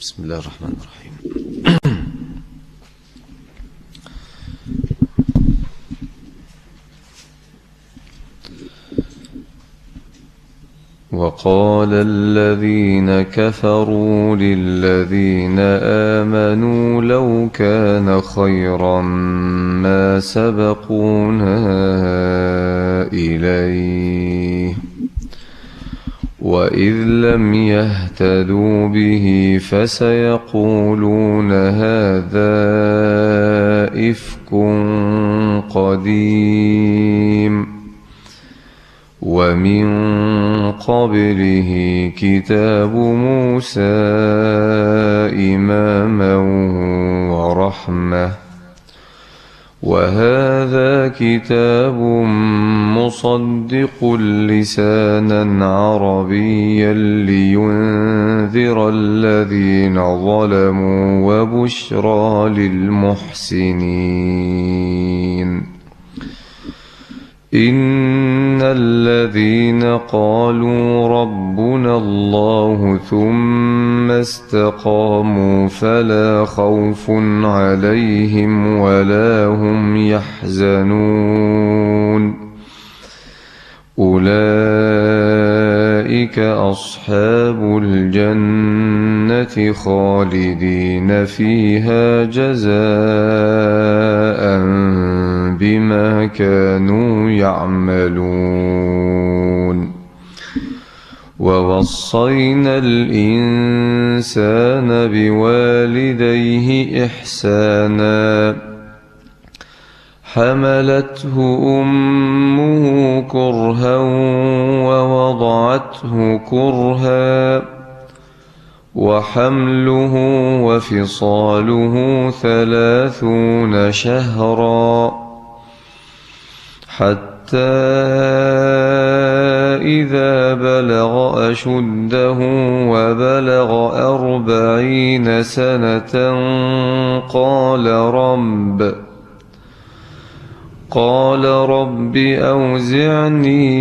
بسم الله الرحمن الرحيم وقال الذين كفروا للذين آمنوا لو كان خيرا ما سبقونا إليه وإذ لم يهتدوا به فسيقولون هذا إفك قديم ومن قبله كتاب موسى إماما ورحمة وهذا كتاب مصدق لسانا عربيا لينذر الذين ظلموا وبشرى للمحسنين إن الذين قالوا ربنا الله ثم استقاموا فلا خوف عليهم ولا هم يحزنون أولئك أصحاب الجنة خالدين فيها جزاء بما كانوا يعملون ووصينا الإنسان بوالديه إحسانا حملته أمه كرها ووضعته كرها وحمله وفصاله ثلاثون شهرا حتى إذا بلغ أشده وبلغ أربعين سنة قال رب قال رب أوزعني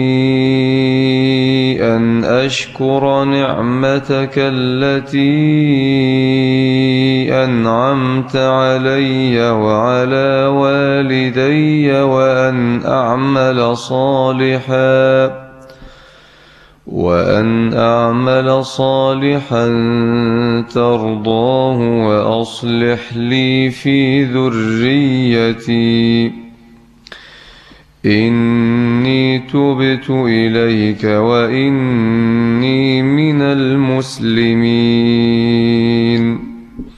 أن أشكر نعمتك التي أنعمت علي وعلى والدي وأن أعمل صالحا وأن أعمل صالحا ترضاه وأصلح لي في ذريتي إني تبت إليك وإني من المسلمين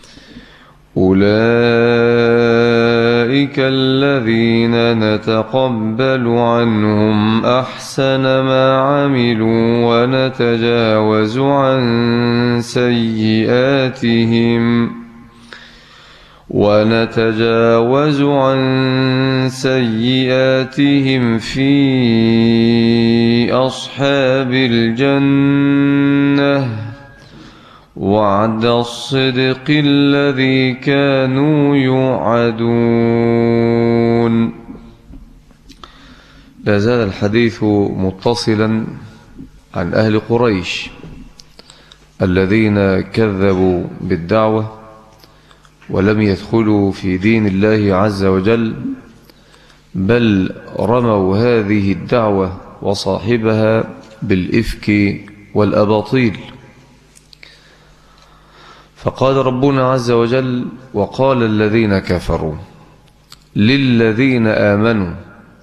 أولئك الذين نتقبل عنهم أحسن ما عملوا ونتجاوز عن سيئاتهم ونتجاوز عن سيئاتهم في أصحاب الجنة وعد الصدق الذي كانوا يوعدون لا زال الحديث متصلا عن أهل قريش الذين كذبوا بالدعوة ولم يدخلوا في دين الله عز وجل بل رموا هذه الدعوة وصاحبها بالإفك والأباطيل فقال ربنا عز وجل وقال الذين كفروا للذين آمنوا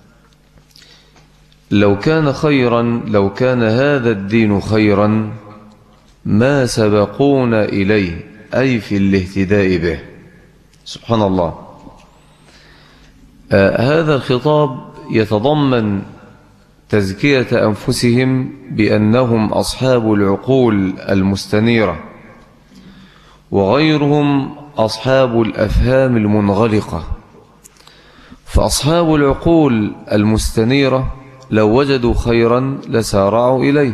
لو كان خيرا لو كان هذا الدين خيرا ما سبقونا إليه أي في الاهتداء به سبحان الله آه هذا الخطاب يتضمن تزكية أنفسهم بأنهم أصحاب العقول المستنيرة وغيرهم أصحاب الأفهام المنغلقة فأصحاب العقول المستنيرة لو وجدوا خيرا لسارعوا إليه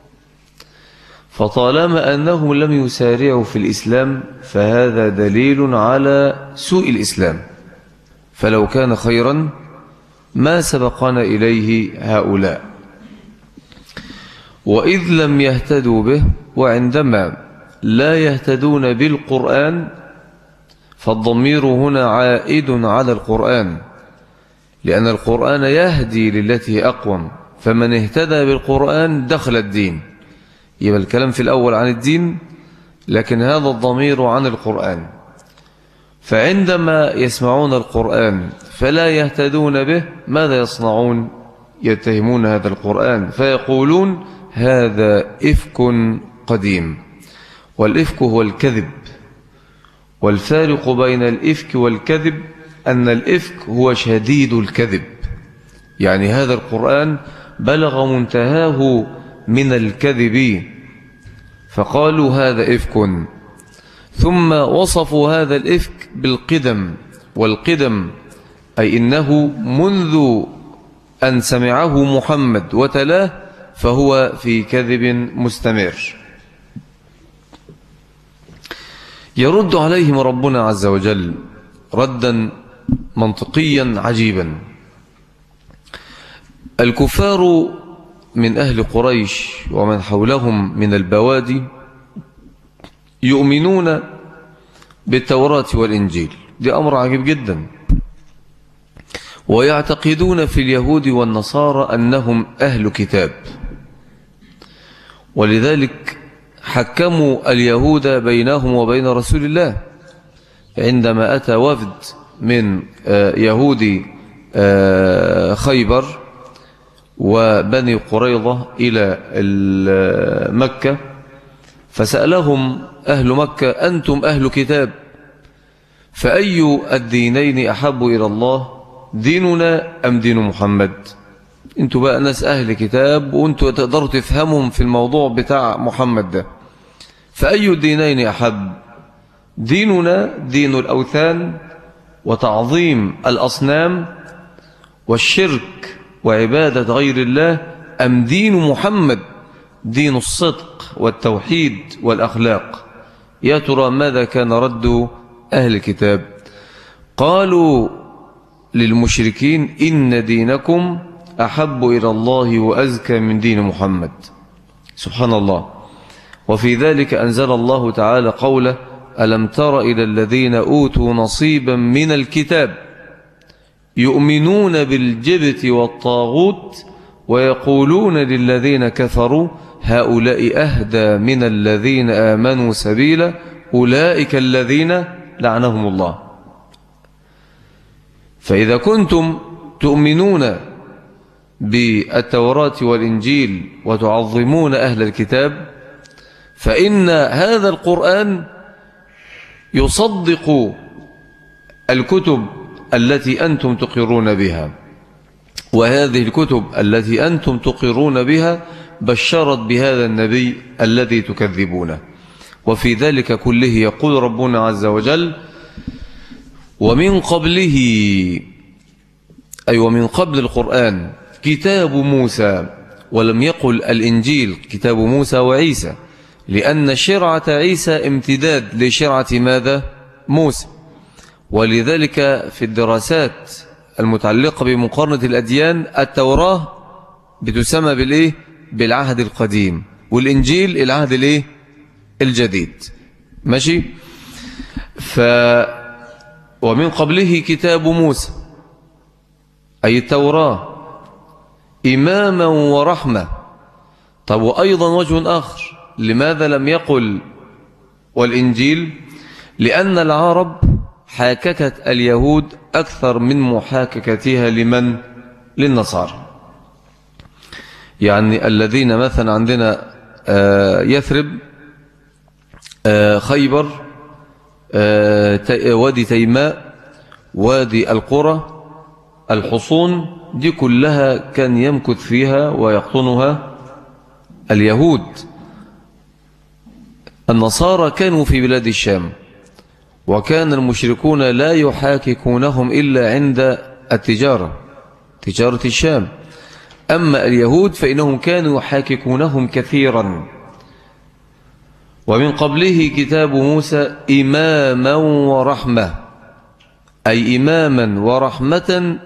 فطالما أنهم لم يسارعوا في الإسلام فهذا دليل على سوء الإسلام فلو كان خيرا ما سبقنا إليه هؤلاء وإذ لم يهتدوا به وعندما لا يهتدون بالقرآن فالضمير هنا عائد على القرآن لأن القرآن يهدي للتي أقوم فمن اهتدى بالقرآن دخل الدين يبقى الكلام في الأول عن الدين لكن هذا الضمير عن القرآن فعندما يسمعون القرآن فلا يهتدون به ماذا يصنعون يتهمون هذا القرآن فيقولون هذا إفك قديم والإفك هو الكذب والفارق بين الإفك والكذب أن الإفك هو شديد الكذب يعني هذا القرآن بلغ منتهاه من الكذب فقالوا هذا إفك ثم وصفوا هذا الإفك بالقدم والقدم أي إنه منذ أن سمعه محمد وتلاه فهو في كذب مستمر يرد عليهم ربنا عز وجل ردا منطقيا عجيبا الكفار من أهل قريش ومن حولهم من البوادي يؤمنون بالتوراة والإنجيل دي أمر عجيب جدا ويعتقدون في اليهود والنصارى أنهم أهل كتاب ولذلك حكموا اليهود بينهم وبين رسول الله عندما أتى وفد من آه، يهود آه، خيبر وبني قريضة إلى مكة فسألهم أهل مكة أنتم أهل كتاب فأي الدينين أحب إلى الله ديننا أم دين محمد انتوا بقى ناس أهل كتاب وانتوا تقدروا تفهمهم في الموضوع بتاع محمد ده فأي الدينين أحب ديننا دين الأوثان وتعظيم الأصنام والشرك وعبادة غير الله أم دين محمد دين الصدق والتوحيد والأخلاق يا ترى ماذا كان رد أهل الكتاب قالوا للمشركين إن دينكم أحب إلى الله وأزكى من دين محمد سبحان الله وفي ذلك أنزل الله تعالى قوله ألم تر إلى الذين أوتوا نصيبا من الكتاب يؤمنون بالجبت والطاغوت ويقولون للذين كفروا هؤلاء أهدى من الذين آمنوا سبيلا أولئك الذين لعنهم الله فإذا كنتم تؤمنون بالتوراة والإنجيل وتعظمون أهل الكتاب فإن هذا القرآن يصدق الكتب التي أنتم تقرون بها وهذه الكتب التي أنتم تقرون بها بشرت بهذا النبي الذي تكذبونه وفي ذلك كله يقول ربنا عز وجل ومن قبله أي ومن قبل القرآن كتاب موسى ولم يقل الإنجيل كتاب موسى وعيسى لأن شرعة عيسى امتداد لشرعة ماذا؟ موسى ولذلك في الدراسات المتعلقة بمقارنة الأديان التوراة بتسمى بالإيه؟ بالعهد القديم والإنجيل العهد الإيه؟ الجديد ماشي؟ ف ومن قبله كتاب موسى أي التوراة إماما ورحمة طب وأيضا وجه آخر لماذا لم يقل والإنجيل لأن العرب حاككت اليهود أكثر من محاككتها لمن للنصارى يعني الذين مثلا عندنا آه، يثرب آه، خيبر آه، وادي تيماء وادي القرى الحصون دي كلها كان يمكث فيها ويقطنها اليهود النصارى كانوا في بلاد الشام وكان المشركون لا يحاككونهم إلا عند التجارة تجارة الشام أما اليهود فإنهم كانوا يحاككونهم كثيرا ومن قبله كتاب موسى إماما ورحمة أي إماما ورحمة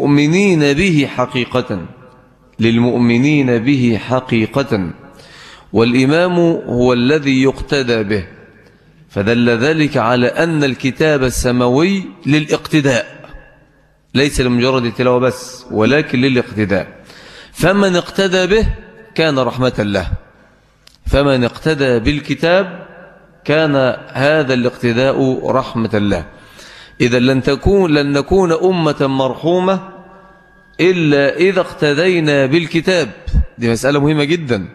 للمؤمنين به حقيقة للمؤمنين به حقيقة والإمام هو الذي يقتدى به فدل ذلك على أن الكتاب السماوي للاقتداء ليس لمجرد التلاوة بس ولكن للاقتداء فمن اقتدى به كان رحمة له فمن اقتدى بالكتاب كان هذا الاقتداء رحمة له إذا لن, تكون لن نكون أمة مرحومة إلا إذا اقتدينا بالكتاب دي مسألة مهمة جدا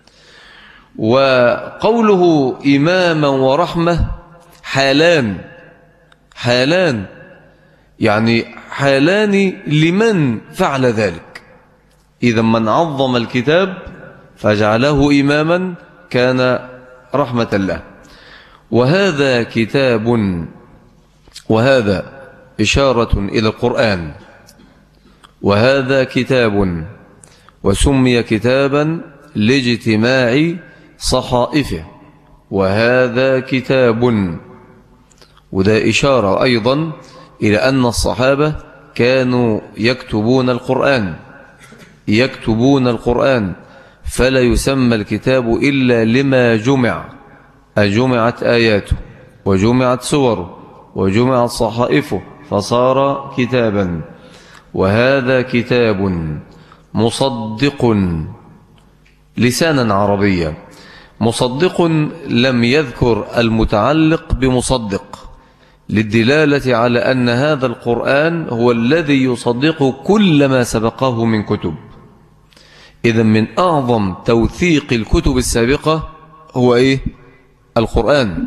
وقوله إماما ورحمة حالان حالان يعني حالان لمن فعل ذلك إذا من عظم الكتاب فجعله إماما كان رحمة الله وهذا كتاب وهذا إشارة إلى القرآن وهذا كتاب وسمي كتابا لاجتماع صحائفه وهذا كتاب وده إشارة أيضا إلى أن الصحابة كانوا يكتبون القرآن يكتبون القرآن فلا يسمى الكتاب إلا لما جمع أجمعت آياته وجمعت سوره وجمعت صحائفه فصار كتابا وهذا كتاب مصدق لسانا عربيا مصدق لم يذكر المتعلق بمصدق للدلالة على أن هذا القرآن هو الذي يصدق كل ما سبقه من كتب إذا من أعظم توثيق الكتب السابقة هو إيه؟ القرآن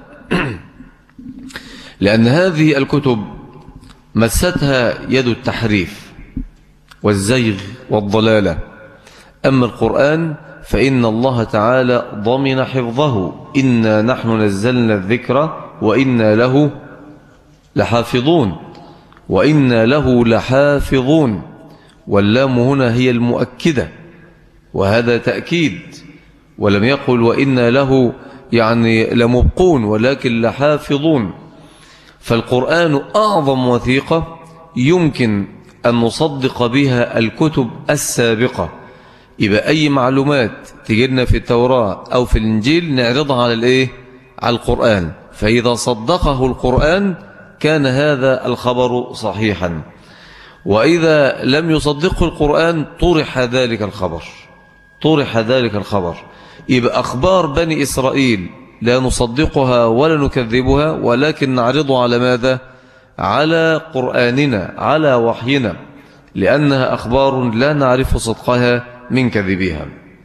لأن هذه الكتب مستها يد التحريف والزيغ والضلالة أما القرآن فإن الله تعالى ضمن حفظه إنا نحن نزلنا الذكر وإنا له لحافظون وإنا له لحافظون واللام هنا هي المؤكدة وهذا تأكيد ولم يقل وإنا له يعني لمبقون ولكن لحافظون فالقرآن أعظم وثيقة يمكن أن نصدق بها الكتب السابقة يبقى أي معلومات تجدنا في التوراة أو في الإنجيل نعرضها على الإيه؟ على القرآن فإذا صدقه القرآن كان هذا الخبر صحيحا وإذا لم يصدقه القرآن طرح ذلك الخبر طرح ذلك الخبر يبقى أخبار بني إسرائيل لا نصدقها ولا نكذبها ولكن نعرض على ماذا على قرآننا على وحينا لأنها أخبار لا نعرف صدقها من كذبها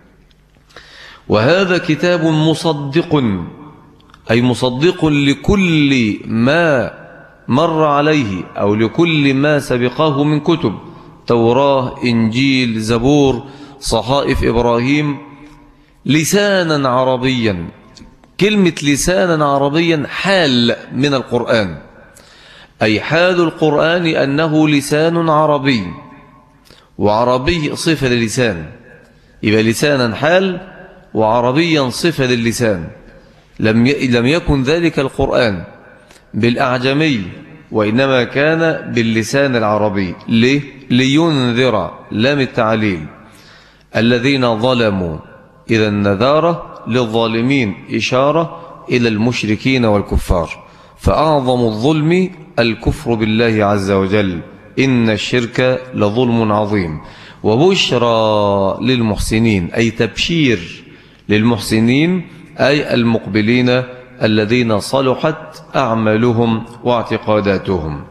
وهذا كتاب مصدق أي مصدق لكل ما مر عليه أو لكل ما سبقه من كتب توراة إنجيل زبور صحائف إبراهيم لسانا عربيا كلمة لسانا عربيا حال من القرآن أي حال القرآن أنه لسان عربي وعربي صفة للسان يبقى لسانا حال وعربيا صفة للسان لم لم يكن ذلك القرآن بالأعجمي وإنما كان باللسان العربي ليه؟ لينذر لم التعليل الذين ظلموا إذا النذارة للظالمين إشارة إلى المشركين والكفار فأعظم الظلم الكفر بالله عز وجل إن الشرك لظلم عظيم وبشرى للمحسنين أي تبشير للمحسنين أي المقبلين الذين صلحت أعمالهم واعتقاداتهم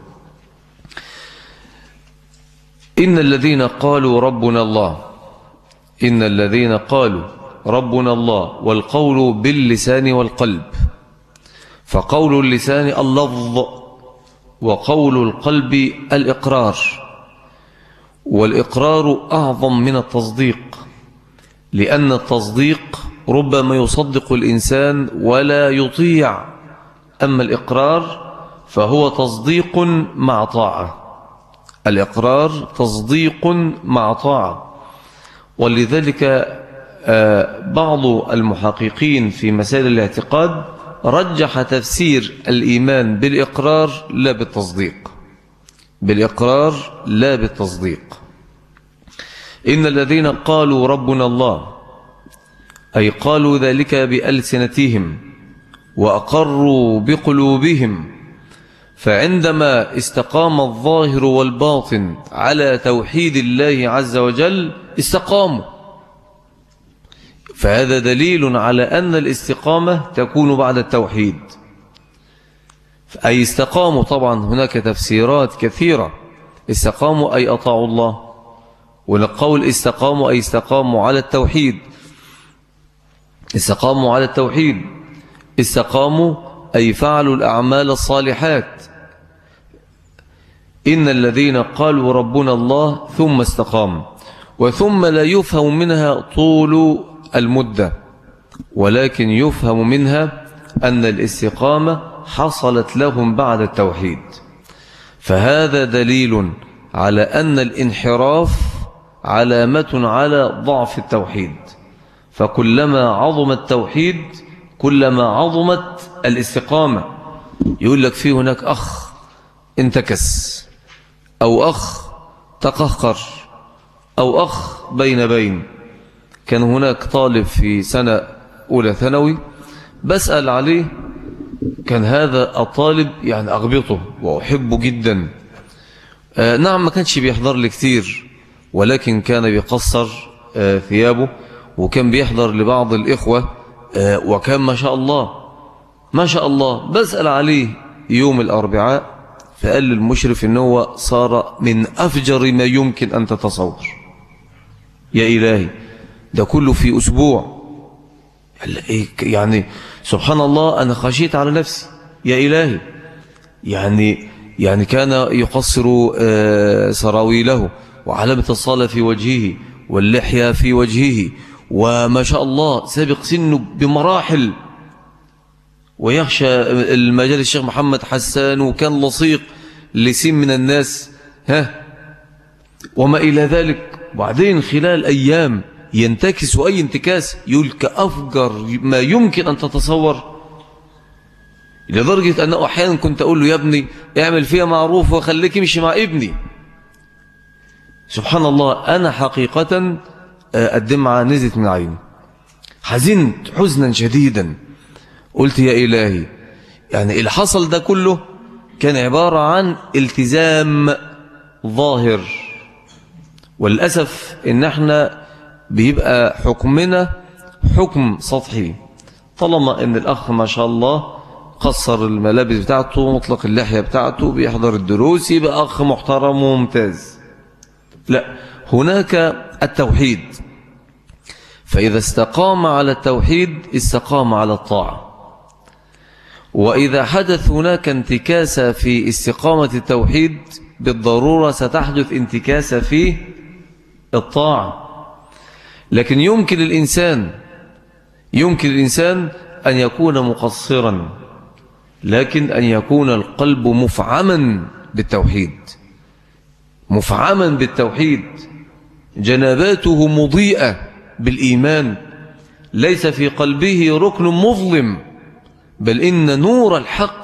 إن الذين قالوا ربنا الله إن الذين قالوا ربنا الله والقول باللسان والقلب فقول اللسان اللفظ وقول القلب الإقرار والإقرار أعظم من التصديق لأن التصديق ربما يصدق الإنسان ولا يطيع أما الإقرار فهو تصديق مع طاعة الإقرار تصديق مع طاعة ولذلك آه، بعض المحققين في مسائل الاعتقاد رجح تفسير الإيمان بالإقرار لا بالتصديق بالإقرار لا بالتصديق إن الذين قالوا ربنا الله أي قالوا ذلك بألسنتهم وأقروا بقلوبهم فعندما استقام الظاهر والباطن على توحيد الله عز وجل استقاموا فهذا دليل على أن الاستقامة تكون بعد التوحيد أي استقاموا طبعا هناك تفسيرات كثيرة استقاموا أي أطاعوا الله ونقول استقاموا أي استقاموا على التوحيد استقاموا على التوحيد استقاموا أي فعلوا الأعمال الصالحات إن الذين قالوا ربنا الله ثم استقاموا وثم لا يفهم منها طول المدة ولكن يفهم منها أن الاستقامة حصلت لهم بعد التوحيد فهذا دليل على أن الانحراف علامة على ضعف التوحيد فكلما عظم التوحيد كلما عظمت الاستقامة يقول لك في هناك أخ انتكس أو أخ تقهقر أو أخ بين بين كان هناك طالب في سنة أولى ثانوي بسأل عليه كان هذا الطالب يعني أغبطه وأحبه جدا آه نعم ما كانش بيحضر لي كتير ولكن كان بيقصر آه ثيابه وكان بيحضر لبعض الإخوة آه وكان ما شاء الله ما شاء الله بسأل عليه يوم الأربعاء فقال للمشرف إن هو صار من أفجر ما يمكن أن تتصور يا إلهي ده كله في أسبوع يعني سبحان الله أنا خشيت على نفسي يا إلهي يعني يعني كان يقصر سراويله وعلامة الصلاة في وجهه واللحية في وجهه وما شاء الله سابق سنه بمراحل ويخشى المجال الشيخ محمد حسان وكان لصيق لسين من الناس ها وما إلى ذلك بعدين خلال أيام ينتكس أي انتكاس يقول كأفجر ما يمكن أن تتصور لدرجة أنه أحيانا كنت أقول له يا ابني اعمل فيها معروف وخليك يمشي مع ابني سبحان الله أنا حقيقة الدمعة نزلت من عيني حزنت حزنا شديدا قلت يا إلهي يعني اللي حصل ده كله كان عبارة عن التزام ظاهر والأسف إن احنا بيبقى حكمنا حكم سطحي طالما إن الأخ ما شاء الله قصر الملابس بتاعته مطلق اللحية بتاعته بيحضر الدروس يبقى أخ محترم وممتاز لا هناك التوحيد فإذا استقام على التوحيد استقام على الطاعة وإذا حدث هناك انتكاسة في استقامة التوحيد بالضرورة ستحدث انتكاسة في الطاعة لكن يمكن الإنسان يمكن الإنسان أن يكون مقصرا لكن أن يكون القلب مفعما بالتوحيد مفعما بالتوحيد جنباته مضيئة بالإيمان ليس في قلبه ركن مظلم بل إن نور الحق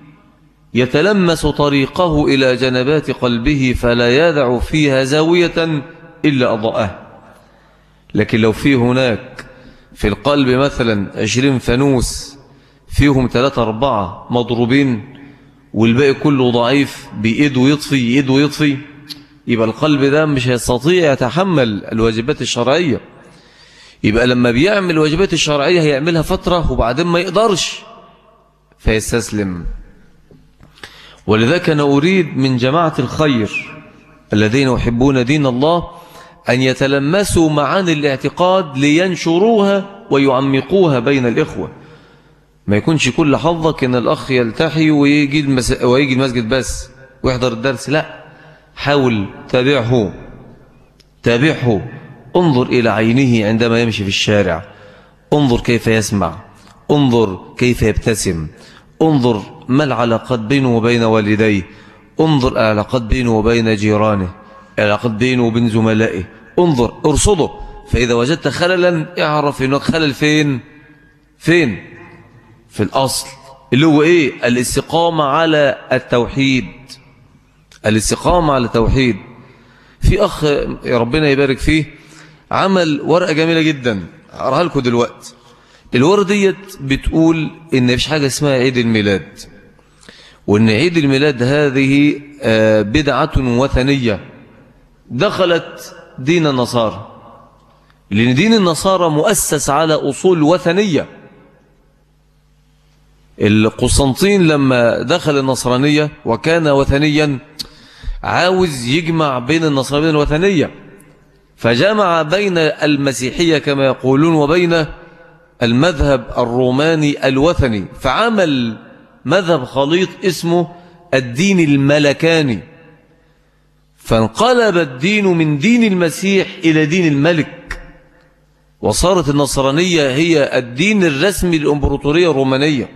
يتلمس طريقه إلى جنبات قلبه فلا يدع فيها زاوية إلا أضاءه لكن لو في هناك في القلب مثلا عشرين فانوس فيهم ثلاثة أربعة مضروبين والباقي كله ضعيف بإيده يطفي إيده يطفي يبقى القلب ده مش هيستطيع يتحمل الواجبات الشرعية يبقى لما بيعمل الواجبات الشرعية هيعملها فترة وبعدين ما يقدرش فيستسلم ولذلك أنا أريد من جماعة الخير الذين يحبون دين الله أن يتلمسوا معاني الاعتقاد لينشروها ويعمقوها بين الإخوة ما يكونش كل حظك أن الأخ يلتحي ويجي, المس... ويجي المسجد بس ويحضر الدرس لا حاول تابعه تابعه انظر إلى عينه عندما يمشي في الشارع انظر كيف يسمع انظر كيف يبتسم انظر ما العلاقات بينه وبين والديه انظر العلاقات بينه وبين جيرانه العلاقات بينه وبين زملائه انظر ارصده فإذا وجدت خللا اعرف انك خلل فين فين في الأصل اللي هو ايه الاستقامة على التوحيد الاستقامة على التوحيد في أخ ربنا يبارك فيه عمل ورقة جميلة جدا أقرأها لكم دلوقتي الورقة ديت بتقول إن مفيش حاجة اسمها عيد الميلاد وإن عيد الميلاد هذه آه، بدعة وثنية دخلت دين النصارى لأن دين النصارى مؤسس على أصول وثنية القسطنطين لما دخل النصرانية وكان وثنيا عاوز يجمع بين النصرانية الوثنية فجمع بين المسيحية كما يقولون وبين المذهب الروماني الوثني فعمل مذهب خليط اسمه الدين الملكاني فانقلب الدين من دين المسيح إلى دين الملك وصارت النصرانية هي الدين الرسمي للإمبراطورية الرومانية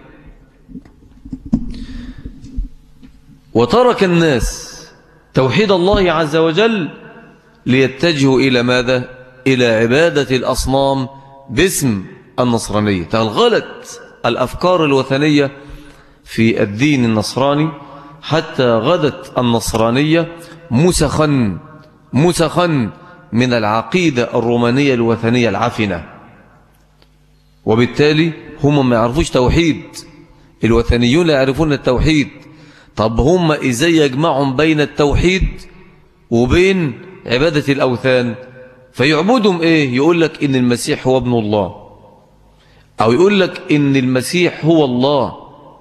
وترك الناس توحيد الله عز وجل ليتجهوا إلى ماذا؟ إلى عبادة الأصنام باسم النصرانية تغلغلت الأفكار الوثنية في الدين النصراني حتى غدت النصرانية مسخا مسخا من العقيدة الرومانية الوثنية العفنة وبالتالي هم ما يعرفوش توحيد الوثنيون لا يعرفون التوحيد طب هم إزاي يجمعهم بين التوحيد وبين عبادة الأوثان فيعبدهم إيه يقول لك إن المسيح هو ابن الله أو يقول لك إن المسيح هو الله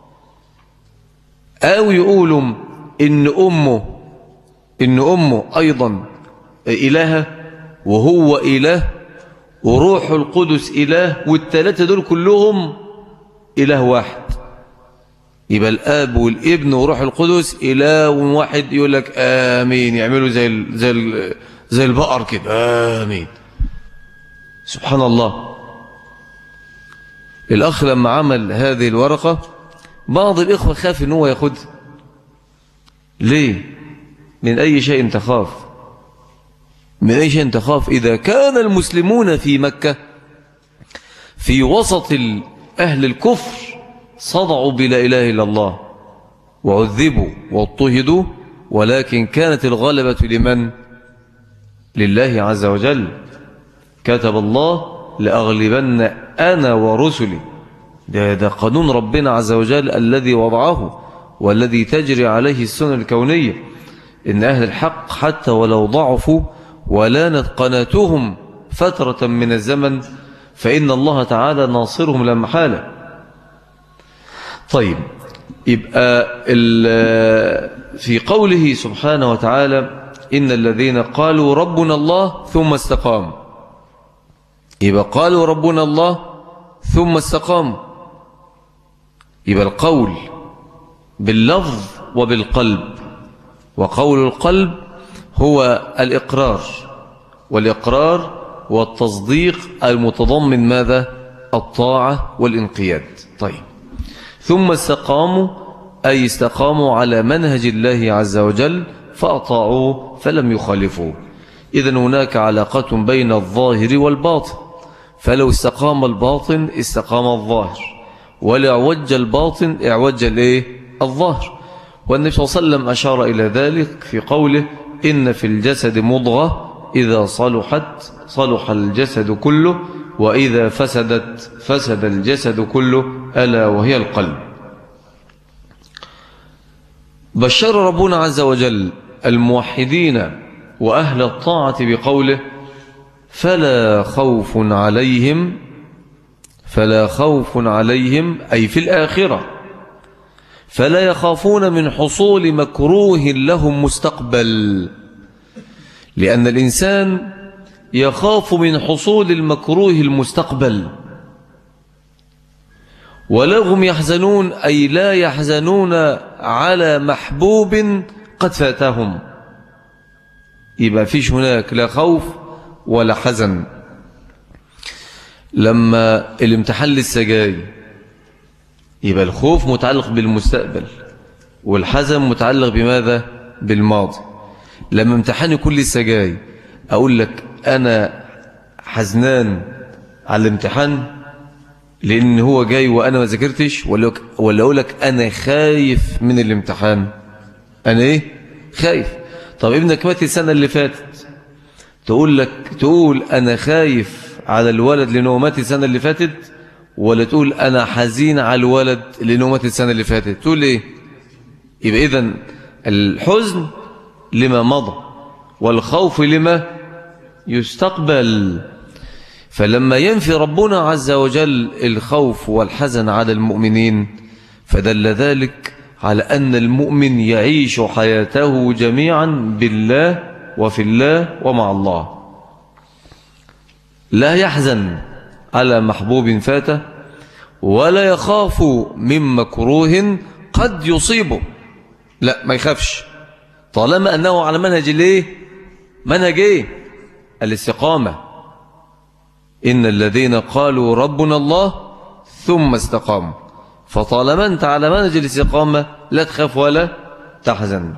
أو يقولوا إن أمه إن أمه أيضا إلهة وهو إله وروح القدس إله والثلاثة دول كلهم إله واحد يبقى الآب والابن وروح القدس إله واحد يقول لك آمين يعملوا زي زي زي البقر كده آمين سبحان الله الأخ لما عمل هذه الورقة بعض الإخوة خاف ان هو ياخدها ليه من أي شيء تخاف من أي شيء تخاف إذا كان المسلمون في مكة في وسط أهل الكفر صدعوا بلا إله إلا الله وعذبوا واضطهدوا ولكن كانت الغلبة لمن؟ لله عز وجل كتب الله لأغلبن أنا ورسلي ده, ده قانون ربنا عز وجل الذي وضعه والذي تجري عليه السنة الكونية إن أهل الحق حتى ولو ضعفوا ولانت قناتهم فترة من الزمن فإن الله تعالى ناصرهم لا محالة طيب يبقى في قوله سبحانه وتعالى إن الذين قالوا ربنا الله ثم استقاموا يبقى قالوا ربنا الله ثم استقاموا يبقى القول باللفظ وبالقلب وقول القلب هو الإقرار والإقرار والتصديق المتضمن ماذا الطاعة والانقياد طيب ثم استقاموا أي استقاموا على منهج الله عز وجل فأطاعوه فلم يخالفوه إذا هناك علاقة بين الظاهر والباطن فلو استقام الباطن استقام الظاهر ولو اعوج الباطن اعوج الايه الظاهر والنبي صلى الله عليه وسلم أشار إلى ذلك في قوله إن في الجسد مضغة إذا صلحت صلح الجسد كله وإذا فسدت فسد الجسد كله ألا وهي القلب بشر ربنا عز وجل الموحدين وأهل الطاعة بقوله فلا خوف عليهم فلا خوف عليهم أي في الآخرة فلا يخافون من حصول مكروه لهم مستقبل لأن الإنسان يخاف من حصول المكروه المستقبل ولهم يحزنون أي لا يحزنون على محبوب قد فاتهم يبقى فيش هناك لا خوف ولا حزن لما الامتحان لسه جاي يبقى الخوف متعلق بالمستقبل والحزن متعلق بماذا بالماضي لما امتحان يكون لسه جاي أقول لك أنا حزنان على الامتحان لأن هو جاي وأنا ما ذاكرتش ولا أقول لك أنا خايف من الامتحان أنا إيه خايف طب ابنك مات السنة اللي فاتت تقول لك تقول أنا خايف على الولد لأنه مات السنة اللي فاتت ولا تقول أنا حزين على الولد لأنه مات السنة اللي فاتت تقول إيه يبقى إذن الحزن لما مضى والخوف لما يستقبل فلما ينفي ربنا عز وجل الخوف والحزن على المؤمنين فدل ذلك على أن المؤمن يعيش حياته جميعا بالله وفي الله ومع الله لا يحزن على محبوب فاته ولا يخاف من مكروه قد يصيبه لا ما يخافش طالما أنه على منهج الايه منهج ايه الاستقامة إن الذين قالوا ربنا الله ثم استقاموا فطالما أنت على منهج الاستقامة لا تخاف ولا تحزن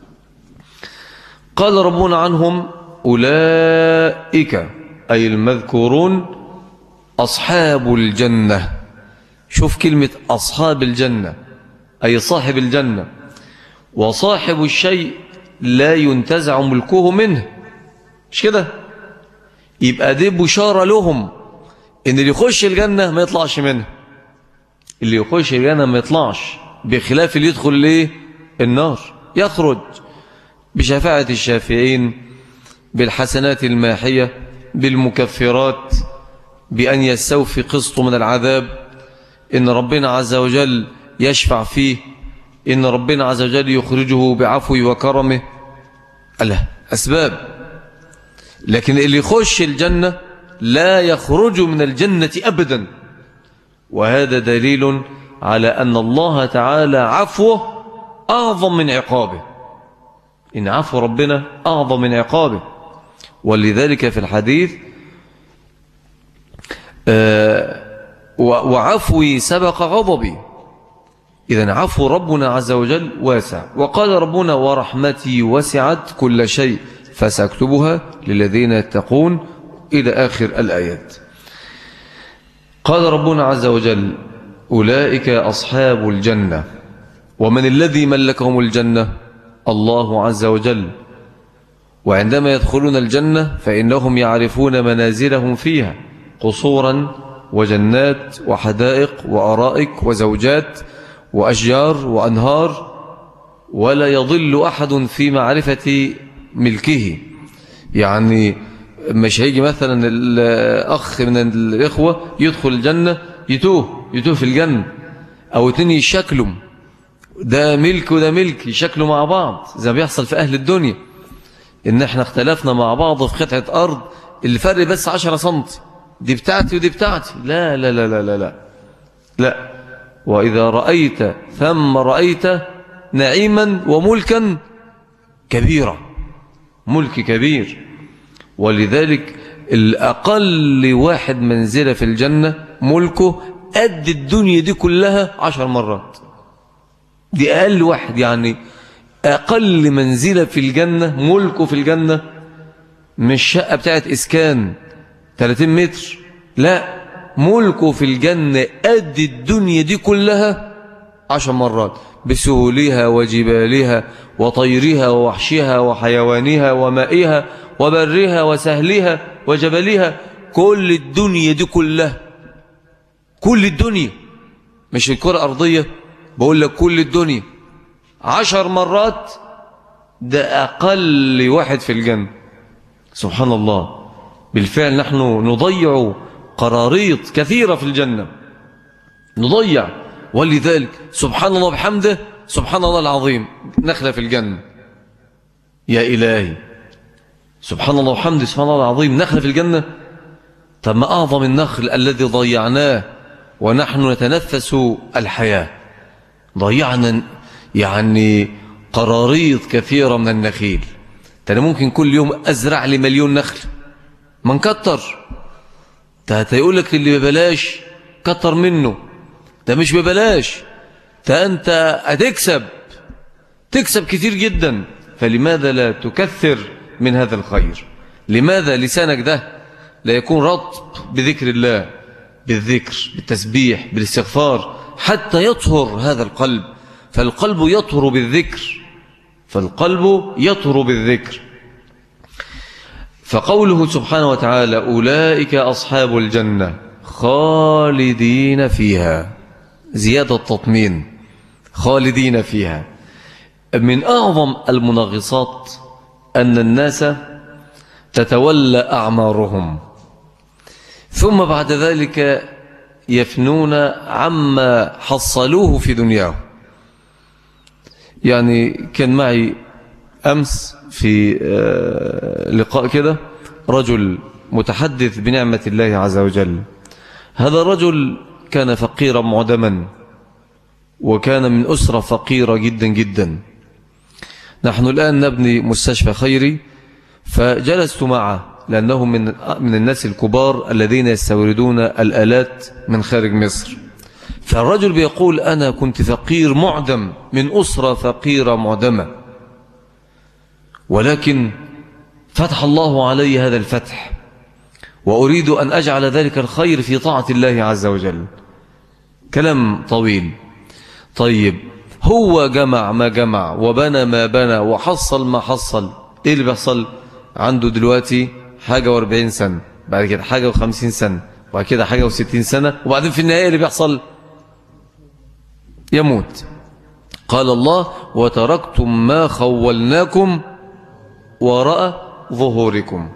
قال ربنا عنهم أولئك أي المذكورون أصحاب الجنة شوف كلمة أصحاب الجنة أي صاحب الجنة وصاحب الشيء لا ينتزع ملكه منه مش كده يبقى دي بشارة لهم ان اللي يخش الجنة ما يطلعش منها اللي يخش الجنة ما يطلعش بخلاف اللي يدخل ليه النار يخرج بشفاعة الشافعين بالحسنات الماحية بالمكفرات بأن يستوفي قسط من العذاب إن ربنا عز وجل يشفع فيه إن ربنا عز وجل يخرجه بعفو وكرمه ألا أسباب لكن اللي يخش الجنة لا يخرج من الجنة أبدا وهذا دليل على أن الله تعالى عفوه أعظم من عقابه إن عفو ربنا أعظم من عقابه ولذلك في الحديث آه، وعفوي سبق غضبي إذا عفو ربنا عز وجل واسع وقال ربنا ورحمتي وسعت كل شيء فسأكتبها للذين يتقون إلى آخر الآيات قال ربنا عز وجل أولئك أصحاب الجنة ومن الذي ملكهم الجنة الله عز وجل وعندما يدخلون الجنة فإنهم يعرفون منازلهم فيها قصورا وجنات وحدائق وأرائك وزوجات وأشجار وأنهار ولا يضل أحد في معرفة ملكه يعني مش هيجي مثلا الأخ من الإخوة يدخل الجنة يتوه يتوه في الجنة أو اتنين يشكلوا ده ملك وده ملك يشكلوا مع بعض زي ما بيحصل في أهل الدنيا إن احنا اختلفنا مع بعض في قطعة أرض الفرق بس عشرة سنتي دي بتاعتي ودي بتاعتي لا لا لا لا لا لا, لا. وإذا رأيت ثم رأيت نعيما وملكا كبيرا ملك كبير ولذلك الأقل واحد منزلة في الجنة ملكه قد الدنيا دي كلها عشر مرات دي أقل واحد يعني أقل منزلة في الجنة ملكه في الجنة مش شقة بتاعت إسكان 30 متر لا ملكه في الجنة قد الدنيا دي كلها عشر مرات بسهولها وجبالها وطيرها ووحشها وحيوانها ومائها وبرها وسهلها وجبلها كل الدنيا دي كلها كل الدنيا مش الكرة الأرضية بقول لك كل الدنيا عشر مرات ده أقل واحد في الجنة سبحان الله بالفعل نحن نضيع قراريط كثيرة في الجنة نضيع ولذلك سبحان الله بحمده سبحان الله العظيم نخلة في الجنة يا إلهي سبحان الله وحمده سبحان الله العظيم نخلة في الجنة طب ما أعظم النخل الذي ضيعناه ونحن نتنفس الحياة ضيعنا يعني قراريط كثيرة من النخيل أنا ممكن كل يوم أزرع لي مليون نخل ما نكتر ده هيقول لك اللي ببلاش كتر منه ده مش ببلاش ده أنت هتكسب تكسب كتير جدا فلماذا لا تكثر من هذا الخير لماذا لسانك ده لا يكون رطب بذكر الله بالذكر بالتسبيح بالاستغفار حتى يطهر هذا القلب فالقلب يطهر بالذكر فالقلب يطهر بالذكر فقوله سبحانه وتعالى أولئك أصحاب الجنة خالدين فيها زيادة تطمين خالدين فيها من أعظم المنغصات أن الناس تتولى أعمارهم ثم بعد ذلك يفنون عما حصلوه في دنياهم يعني كان معي أمس في آه، لقاء كده رجل متحدث بنعمة الله عز وجل هذا الرجل كان فقيرا معدما وكان من أسرة فقيرة جدا جدا نحن الآن نبني مستشفى خيري فجلست معه لأنه من من الناس الكبار الذين يستوردون الآلات من خارج مصر فالرجل بيقول أنا كنت فقير معدم من أسرة فقيرة معدمة ولكن فتح الله علي هذا الفتح وأريد أن أجعل ذلك الخير في طاعة الله عز وجل كلام طويل طيب هو جمع ما جمع وبنى ما بنى وحصل ما حصل إيه اللي بيحصل عنده دلوقتي حاجة واربعين سنة بعد كده حاجة وخمسين سنة وبعد كده حاجة وستين سنة وبعدين في النهاية اللي بيحصل يموت قال الله وتركتم ما خولناكم وراء ظهوركم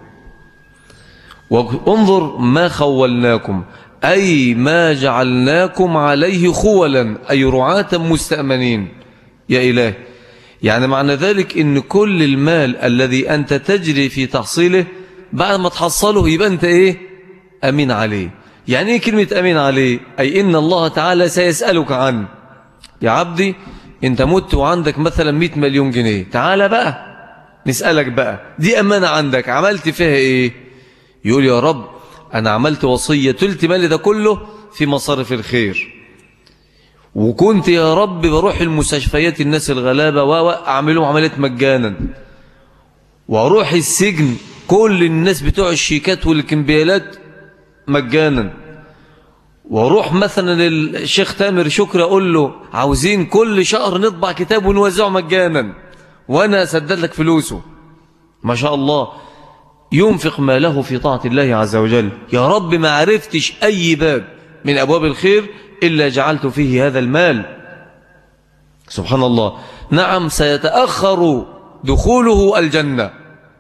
وانظر ما خولناكم أي ما جعلناكم عليه خولا أي رعاة مستأمنين يا إله يعني معنى ذلك إن كل المال الذي أنت تجري في تحصيله بعد ما تحصله يبقى أنت إيه أمين عليه يعني إيه كلمة أمين عليه أي إن الله تعالى سيسألك عنه يا عبدي أنت مت وعندك مثلا 100 مليون جنيه تعالى بقى نسألك بقى دي أمانة عندك عملت فيها إيه يقول يا رب أنا عملت وصية تلت مالي ده كله في مصارف الخير وكنت يا رب بروح المستشفيات الناس الغلابة وأعملهم عمليات مجانا وأروح السجن كل الناس بتوع الشيكات والكمبيالات مجانا واروح مثلا للشيخ تامر شكري اقول له عاوزين كل شهر نطبع كتاب ونوزعه مجانا وانا اسدد لك فلوسه ما شاء الله ينفق ماله في طاعة الله عز وجل يا رب ما عرفتش أي باب من أبواب الخير إلا جعلت فيه هذا المال سبحان الله نعم سيتأخر دخوله الجنة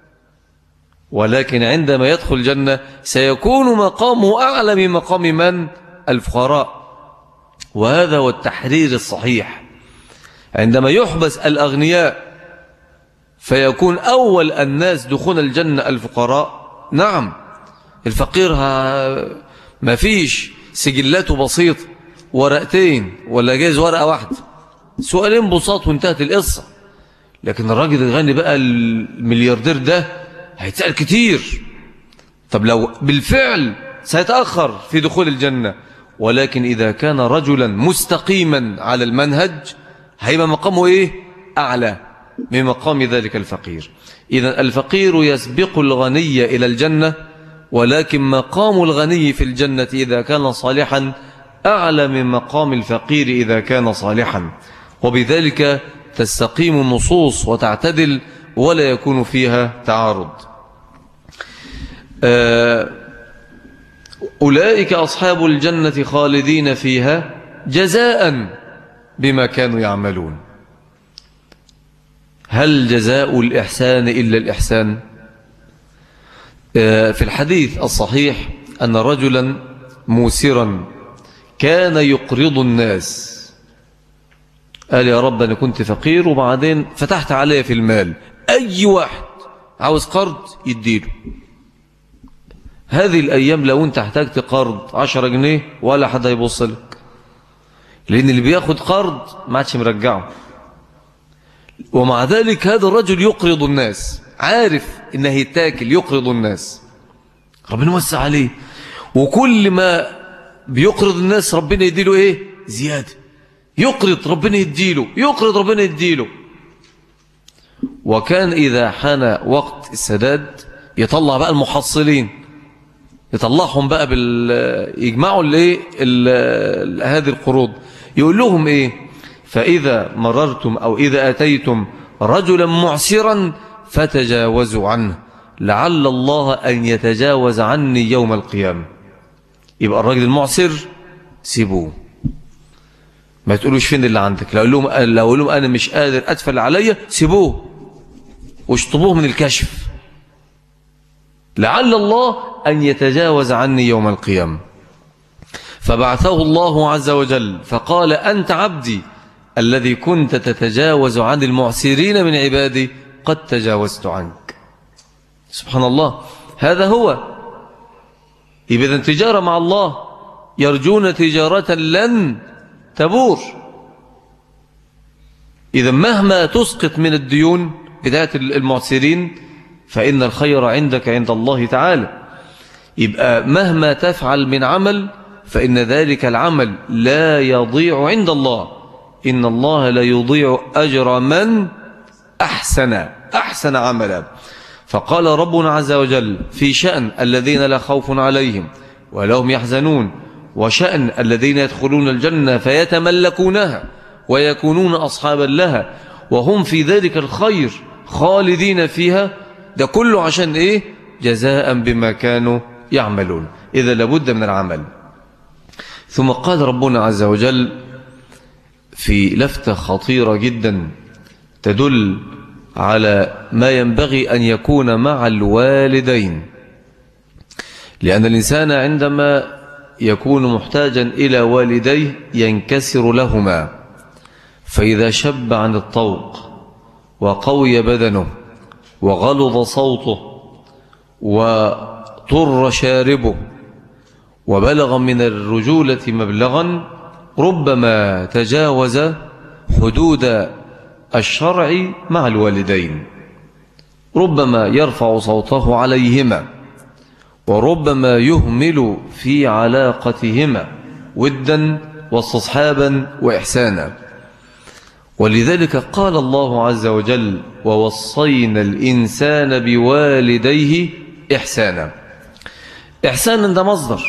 ولكن عندما يدخل الجنة سيكون مقامه أعلى من مقام من؟ الفقراء وهذا هو التحرير الصحيح عندما يحبس الأغنياء فيكون أول الناس دخول الجنة الفقراء نعم الفقير ما فيش سجلاته بسيط ورقتين ولا جايز ورقة واحدة سؤالين بساط وانتهت القصة لكن الراجل الغني بقى الملياردير ده هيتسأل كتير طب لو بالفعل سيتأخر في دخول الجنة ولكن إذا كان رجلا مستقيما على المنهج هيبقى مقامه إيه أعلى من مقام ذلك الفقير إذا الفقير يسبق الغني إلى الجنة ولكن مقام الغني في الجنة إذا كان صالحا أعلى من مقام الفقير إذا كان صالحا وبذلك تستقيم النصوص وتعتدل ولا يكون فيها تعارض آه، أولئك أصحاب الجنة خالدين فيها جزاء بما كانوا يعملون هل جزاء الإحسان إلا الإحسان آه، في الحديث الصحيح أن رجلا موسرا كان يقرض الناس قال يا رب أنا كنت فقير وبعدين فتحت علي في المال أي واحد عاوز قرض يديله هذه الأيام لو أنت احتاجت قرض عشرة جنيه ولا حد هيبص لك لأن اللي بياخد قرض ما عادش مرجعه ومع ذلك هذا الرجل يقرض الناس عارف إنه يتاكل يقرض الناس ربنا وسع عليه وكل ما بيقرض الناس ربنا يديله إيه زيادة يقرض ربنا يديله يقرض ربنا يديله وكان إذا حان وقت السداد يطلع بقى المحصلين يطلعهم بقى بال يجمعوا الايه هذه القروض يقول لهم ايه فإذا مررتم أو إذا أتيتم رجلا معسرا فتجاوزوا عنه لعل الله أن يتجاوز عني يوم القيامة يبقى الراجل المعسر سيبوه ما تقولوش فين اللي عندك لو لهم لو لهم انا مش قادر ادفل عليا سيبوه واشطبوه من الكشف لعل الله ان يتجاوز عني يوم القيامه فبعثه الله عز وجل فقال انت عبدي الذي كنت تتجاوز عن المعسرين من عبادي قد تجاوزت عنك سبحان الله هذا هو إذا تجارة مع الله يرجون تجارة لن تبور إذا مهما تسقط من الديون بداية المعسرين فإن الخير عندك عند الله تعالى يبقى مهما تفعل من عمل فإن ذلك العمل لا يضيع عند الله إن الله لا يضيع أجر من أحسن أحسن عملا فقال ربنا عز وجل في شأن الذين لا خوف عليهم ولا هم يحزنون وشأن الذين يدخلون الجنة فيتملكونها ويكونون أصحابا لها وهم في ذلك الخير خالدين فيها ده كله عشان إيه جزاء بما كانوا يعملون إذا لابد من العمل ثم قال ربنا عز وجل في لفتة خطيرة جدا تدل على ما ينبغي أن يكون مع الوالدين لأن الإنسان عندما يكون محتاجا إلى والديه ينكسر لهما فإذا شب عن الطوق وقوي بدنه وغلظ صوته وطر شاربه وبلغ من الرجولة مبلغا ربما تجاوز حدود الشرع مع الوالدين ربما يرفع صوته عليهما وربما يهمل في علاقتهما ودا واستصحابا وإحسانا ولذلك قال الله عز وجل ووصينا الإنسان بوالديه إحسانا إحسانا ده مصدر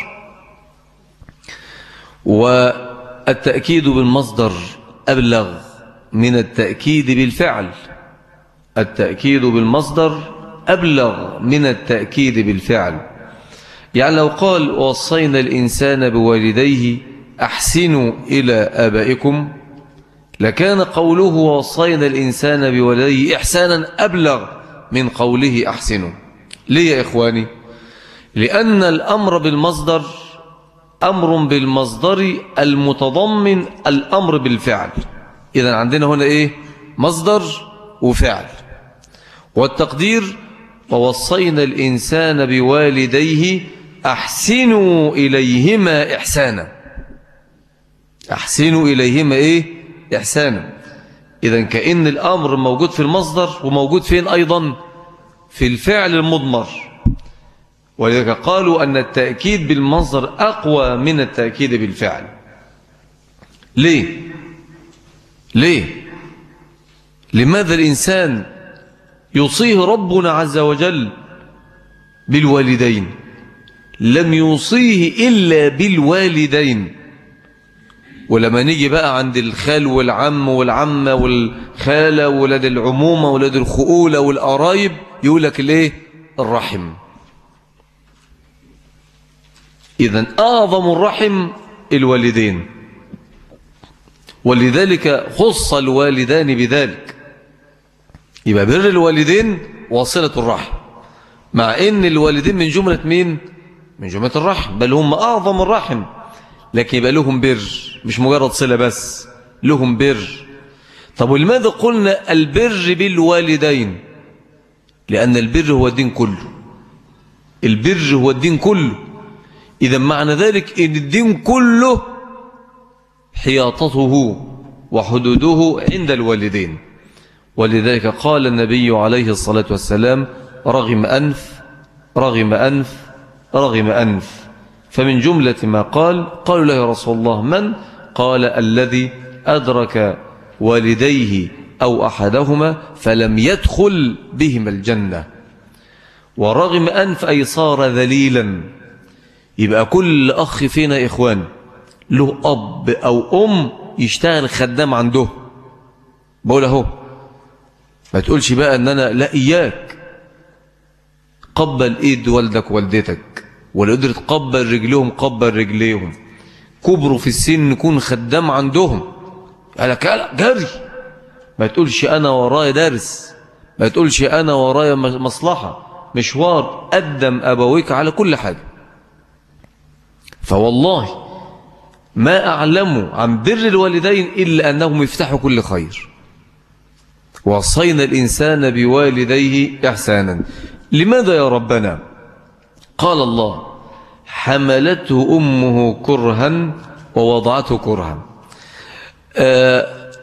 والتأكيد بالمصدر أبلغ من التأكيد بالفعل التأكيد بالمصدر أبلغ من التأكيد بالفعل يعني لو قال وصينا الإنسان بوالديه أحسنوا إلى آبائكم لكان قوله وصينا الإنسان بوالديه إحسانا أبلغ من قوله أحسنوا ليه يا إخواني لأن الأمر بالمصدر أمر بالمصدر المتضمن الأمر بالفعل إذا عندنا هنا إيه مصدر وفعل والتقدير ووصينا الإنسان بوالديه أحسنوا إليهما إحسانا أحسنوا إليهما إيه إحسانا إذا كأن الأمر موجود في المصدر وموجود فين أيضا في الفعل المضمر ولذلك قالوا أن التأكيد بالمصدر أقوى من التأكيد بالفعل ليه ليه لماذا الإنسان يوصيه ربنا عز وجل بالوالدين لم يوصيه إلا بالوالدين ولما نيجي بقى عند الخال والعم والعمة والخالة ولاد العمومة ولاد الخؤولة والقرايب يقول لك ليه الرحم إذا أعظم الرحم الوالدين ولذلك خص الوالدان بذلك يبقى بر الوالدين واصلة الرحم مع ان الوالدين من جملة مين من جملة الرحم بل هم أعظم الرحم لكن يبقى لهم بر مش مجرد صلة بس لهم بر طب ولماذا قلنا البر بالوالدين لأن البر هو الدين كله البر هو الدين كله إذا معنى ذلك إن الدين كله حياطته وحدوده عند الوالدين ولذلك قال النبي عليه الصلاة والسلام رغم أنف رغم أنف رغم أنف فمن جملة ما قال قالوا له يا رسول الله من قال الذي أدرك والديه أو أحدهما فلم يدخل بهما الجنة ورغم أنف أي صار ذليلا يبقى كل أخ فينا إخوان له أب أو أم يشتغل خدام عنده بقول أهو ما تقولش بقى أن أنا لا إياك قبل ايد والدك والدتك ولا قدر تقبل رجليهم قبل رجليهم كبروا في السن نكون خدام عندهم قالك لا جري ما تقولش انا ورايا درس ما تقولش انا ورايا مصلحة مشوار قدم ابويك على كل حاجة فوالله ما أعلم عن بر الوالدين إلا أنهم يفتحوا كل خير وصينا الإنسان بوالديه إحسانا لماذا يا ربنا قال الله حملته أمه كرها ووضعته كرها آه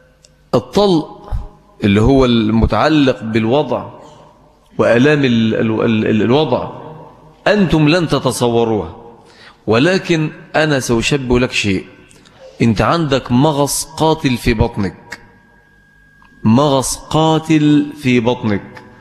الطلق اللي هو المتعلق بالوضع وألام الوضع أنتم لن تتصوروها ولكن أنا سأشبه لك شيء أنت عندك مغص قاتل في بطنك مغص قاتل في بطنك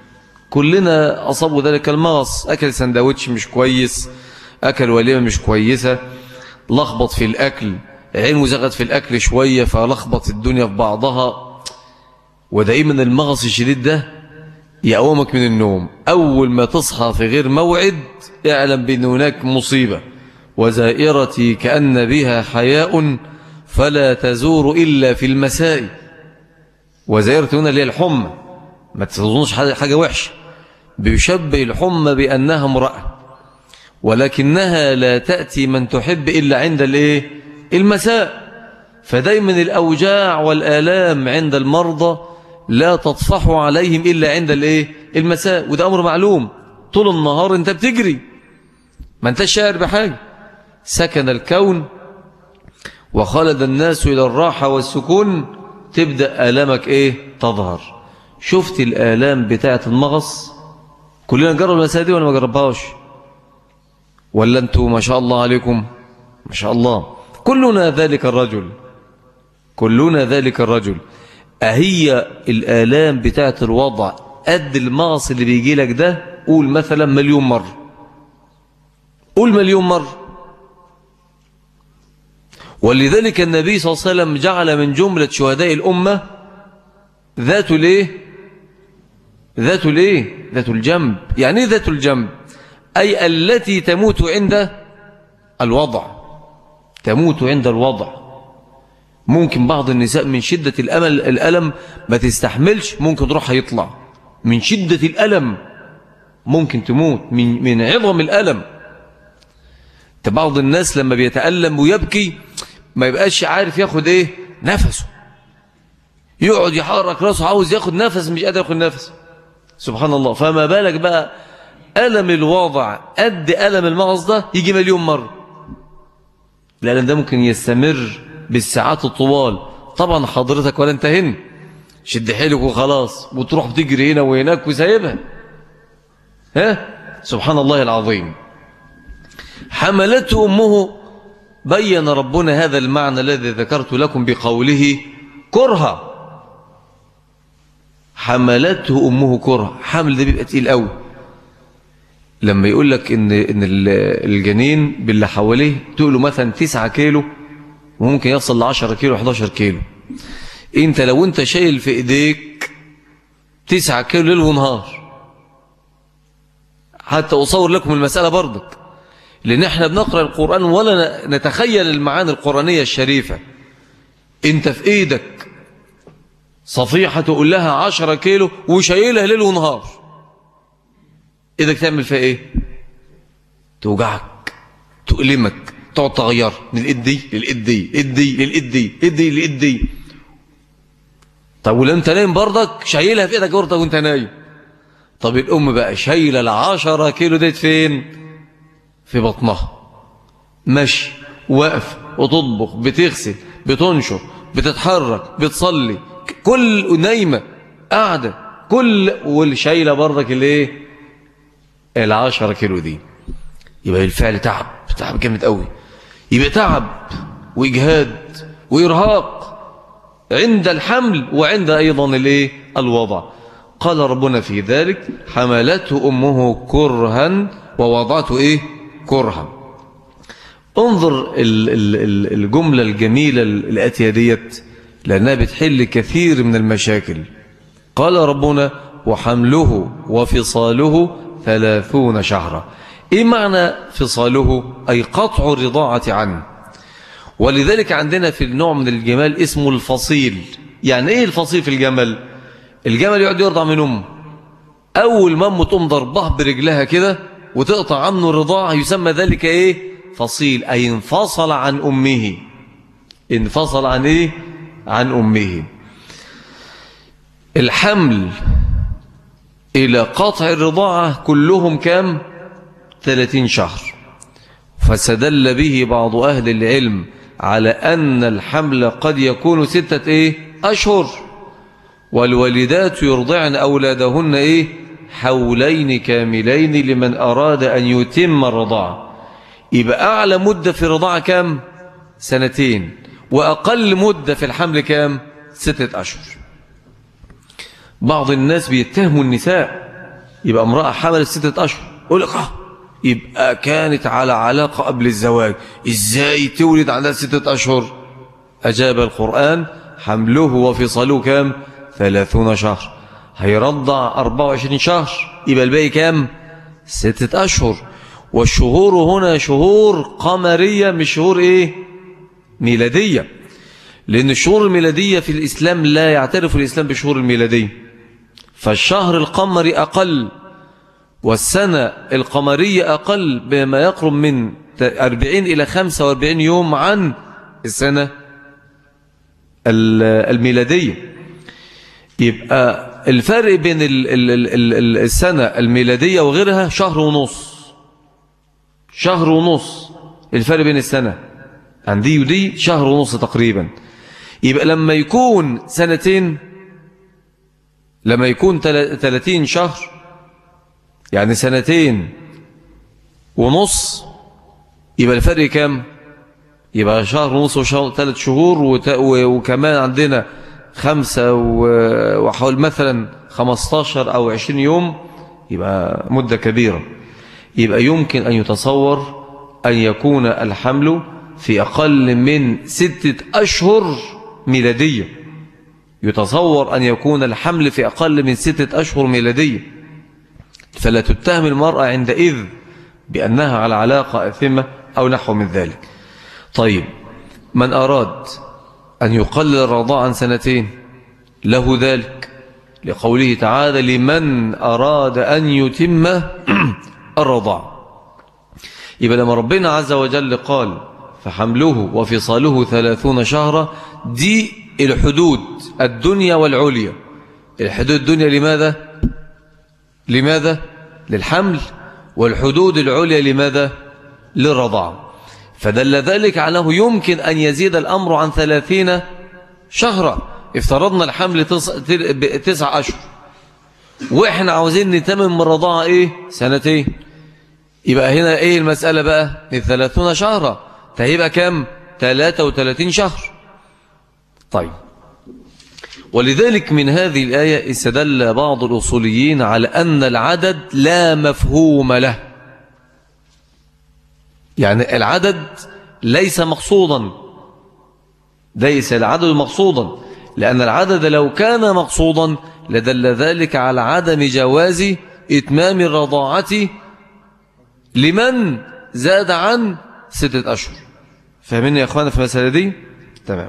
كلنا أصابوا ذلك المغص أكل سندوتش مش كويس أكل وليمة مش كويسة لخبط في الأكل عينه زغت في الأكل شوية فلخبط الدنيا في بعضها ودائما المغص الشديد ده يقومك من النوم أول ما تصحى في غير موعد اعلم بأن هناك مصيبة وزائرتي كأن بها حياء فلا تزور إلا في المساء وزائرتي هنا اللي هي الحمى ما تظنش حاجة وحشة بيشبه الحمى بأنها امرأة ولكنها لا تأتي من تحب إلا عند الايه المساء فدايما الأوجاع والآلام عند المرضى لا تطفح عليهم إلا عند الايه المساء وده أمر معلوم طول النهار انت بتجري ما انت شاعر بحاجة سكن الكون وخلد الناس إلى الراحة والسكون تبدأ آلامك إيه تظهر شفت الآلام بتاعة المغص كلنا نجرب المسألة دي ولا ما جربهاش ولا أنتوا ما شاء الله عليكم ما شاء الله كلنا ذلك الرجل كلنا ذلك الرجل أهي الآلام بتاعة الوضع قد المغص اللي بيجي لك ده قول مثلا مليون مرة قول مليون مرة ولذلك النبي صلى الله عليه وسلم جعل من جملة شهداء الأمة ذات ليه ذات ليه ذات الجنب يعني ذات الجنب أي التي تموت عند الوضع تموت عند الوضع ممكن بعض النساء من شدة الأمل الألم ما تستحملش ممكن روحها يطلع من شدة الألم ممكن تموت من, من عظم الألم بعض الناس لما بيتألم ويبكي ما يبقاش عارف ياخد ايه نفسه يقعد يحرك راسه عاوز ياخد نفس مش قادر ياخد نفس سبحان الله فما بالك بقى ألم الوضع قد ألم المغص ده يجي مليون مرة لأن ده ممكن يستمر بالساعات الطوال طبعا حضرتك ولا انت هن شد حيلك وخلاص وتروح بتجري هنا وهناك وسايبها ها سبحان الله العظيم حملته أمه بين ربنا هذا المعنى الذي ذكرت لكم بقوله كرها حملته أمه كرها حمل ده بيبقى تقيل قوي لما يقول لك إن, إن الجنين باللي حواليه تقله مثلا 9 كيلو وممكن يصل ل 10 كيلو 11 كيلو انت لو انت شايل في ايديك 9 كيلو ليل ونهار حتى أصور لكم المسألة برضك لأن احنا بنقرأ القرآن ولا نتخيل المعاني القرآنية الشريفة انت في ايدك صفيحة تقول لها عشرة كيلو وشايلها ليل ونهار ايدك تعمل فيها ايه توجعك تؤلمك تقعد تغير من الايد دي للايد دي الايد دي للايد دي الايد دي للايد دي طب ولو انت نايم برضك شايلها في ايدك برضك وانت نايم طب الام بقى شايله العشرة كيلو ديت فين في بطنها مشي واقف وتطبخ بتغسل بتنشر بتتحرك بتصلي كل نايمة قاعدة كل والشايلة برضك الايه العشرة كيلو دي يبقى الفعل تعب تعب جامد قوي يبقى تعب وإجهاد وإرهاق عند الحمل وعند أيضا الايه الوضع قال ربنا في ذلك حملته أمه كرها ووضعته إيه كرها انظر الجملة الجميلة الآتية ديت لأنها بتحل كثير من المشاكل قال ربنا وحمله وفصاله ثلاثون شهرا إيه معنى فصاله أي قطع الرضاعة عنه ولذلك عندنا في النوع من الجمال اسمه الفصيل يعني إيه الفصيل في الجمل الجمل يقعد يرضع من أمه أول ما أمه تقوم ضربه برجلها كده وتقطع عنه الرضاعة يسمى ذلك إيه فصيل أي انفصل عن أمه انفصل عن إيه عن أمه الحمل إلى قطع الرضاعة كلهم كام 30 شهر فسدل به بعض أهل العلم على أن الحمل قد يكون ستة إيه أشهر والوالدات يرضعن أولادهن إيه حولين كاملين لمن أراد أن يتم الرضاعة يبقى أعلى مدة في الرضاعة كام سنتين وأقل مدة في الحمل كام ستة أشهر بعض الناس بيتهموا النساء يبقى امرأة حملت ستة أشهر يقول لك آه يبقى كانت على علاقة قبل الزواج إزاي تولد عندها ستة أشهر أجاب القرآن حمله وفصله كام ثلاثون شهر هيرضع 24 شهر يبقى الباقي كام ستة أشهر والشهور هنا شهور قمرية مش شهور إيه ميلادية لأن الشهور الميلادية في الإسلام لا يعترف الإسلام بالشهور الميلادية فالشهر القمري أقل والسنة القمرية أقل بما يقرب من 40 إلى 45 يوم عن السنة الميلادية يبقى الفرق بين السنة الميلادية وغيرها شهر ونص شهر ونص الفرق بين السنة عندي ودي شهر ونص تقريبا يبقى لما يكون سنتين لما يكون 30 شهر يعني سنتين ونص يبقى الفرق كام يبقى شهر ونص وشهر ثلاث شهور وكمان عندنا خمسة وحول مثلا 15 أو 20 يوم يبقى مدة كبيرة يبقى يمكن أن يتصور أن يكون الحمل في أقل من ستة أشهر ميلادية يتصور أن يكون الحمل في أقل من ستة أشهر ميلادية فلا تتهم المرأة عندئذ بأنها على علاقة أثمة أو نحو من ذلك طيب من أراد أن يقلل الرضاء عن سنتين له ذلك لقوله تعالى لمن أراد أن يتم الرضاع يبقى لما ربنا عز وجل قال فحمله وفصاله ثلاثون شهرا دي الحدود الدنيا والعليا الحدود الدنيا لماذا لماذا للحمل والحدود العليا لماذا للرضاعه فدل ذلك على أنه يمكن أن يزيد الأمر عن ثلاثين شهرا افترضنا الحمل تسع أشهر وإحنا عاوزين نتمم الرضاعة إيه سنتين يبقى هنا إيه المسألة بقى الثلاثون شهرا فهيبقى كم 33 شهر طيب ولذلك من هذه الآية استدل بعض الأصوليين على أن العدد لا مفهوم له يعني العدد ليس مقصودا ليس العدد مقصودا لأن العدد لو كان مقصودا لدل ذلك على عدم جواز إتمام الرضاعة لمن زاد عن ستة أشهر فاهمين يا أخوانا في المسألة دي تمام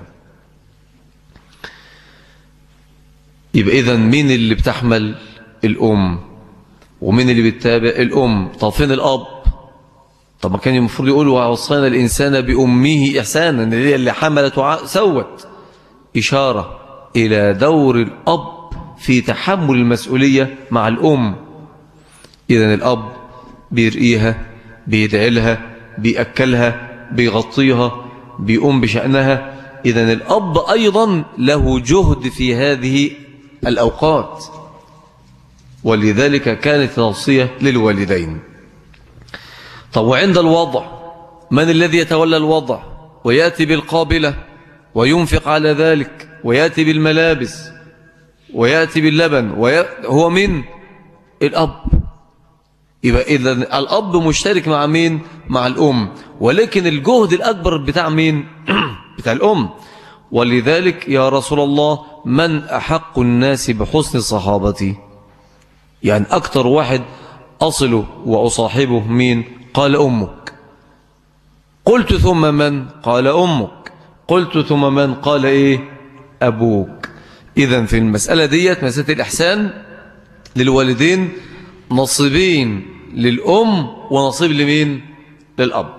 يبقى إذا مين اللي بتحمل الأم ومين اللي بتتابع الأم طب فين الأب طب ما كان المفروض يقول ووصينا الإنسان بأمه إحسانا ان هي اللي حملت وسوت إشارة إلى دور الأب في تحمل المسؤولية مع الأم إذا الأب بيرقيها بيدعي لها بيأكلها بيغطيها بيقوم بشأنها إذا الأب أيضا له جهد في هذه الأوقات ولذلك كانت توصية للوالدين طب وعند الوضع من الذي يتولى الوضع ويأتي بالقابلة وينفق على ذلك ويأتي بالملابس ويأتي باللبن وي... هو من الأب يبقى إذا الأب مشترك مع مين مع الأم ولكن الجهد الأكبر بتاع مين بتاع الأم ولذلك يا رسول الله من أحق الناس بحسن صحابتي يعني أكتر واحد أصله وأصاحبه مين قال أمك قلت ثم من قال أمك قلت ثم من قال إيه أبوك إذا في المسألة ديت مسألة الإحسان للوالدين نصيبين للأم ونصيب لمين للأب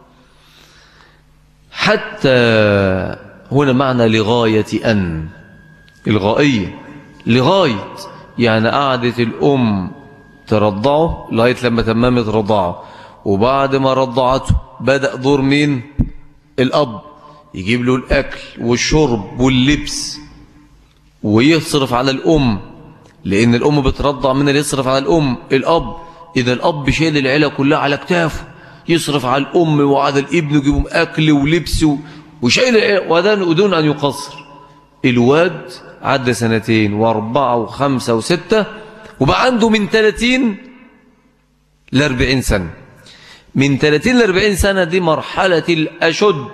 حتى هنا معنى لغاية أن الغائية لغاية يعني قعدت الأم ترضعه لغاية لما تممت رضعه وبعد ما رضعته بدأ دور مين الأب يجيب له الأكل والشرب واللبس ويصرف على الأم لأن الأم بترضع من اللي يصرف على الأم الأب إذا الأب شايل العيلة كلها على كتافه يصرف على الأم وعلى الابن ويجيبهم أكل ولبس وشايل العيلة وده دون أن يقصر الواد عدى سنتين واربعة وخمسة وستة وبقى عنده من 30 ل 40 سنة من 30 ل 40 سنة دي مرحلة الأشد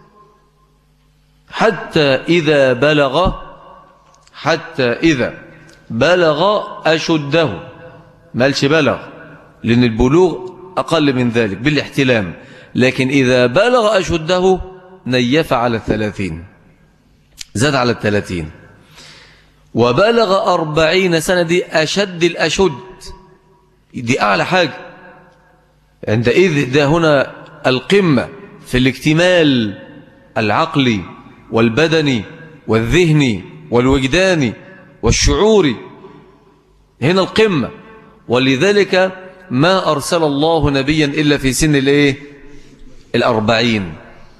حتى إذا بلغ حتى إذا بلغ أشده مالش بلغ لأن البلوغ أقل من ذلك بالاحتلام لكن إذا بلغ أشده نيف على الثلاثين زاد على الثلاثين وبلغ أربعين سنة دي أشد الأشد دي أعلى حاجة عندئذ ده هنا القمة في الاكتمال العقلي والبدني والذهني والوجداني والشعوري هنا القمة ولذلك ما أرسل الله نبيا إلا في سن الايه الأربعين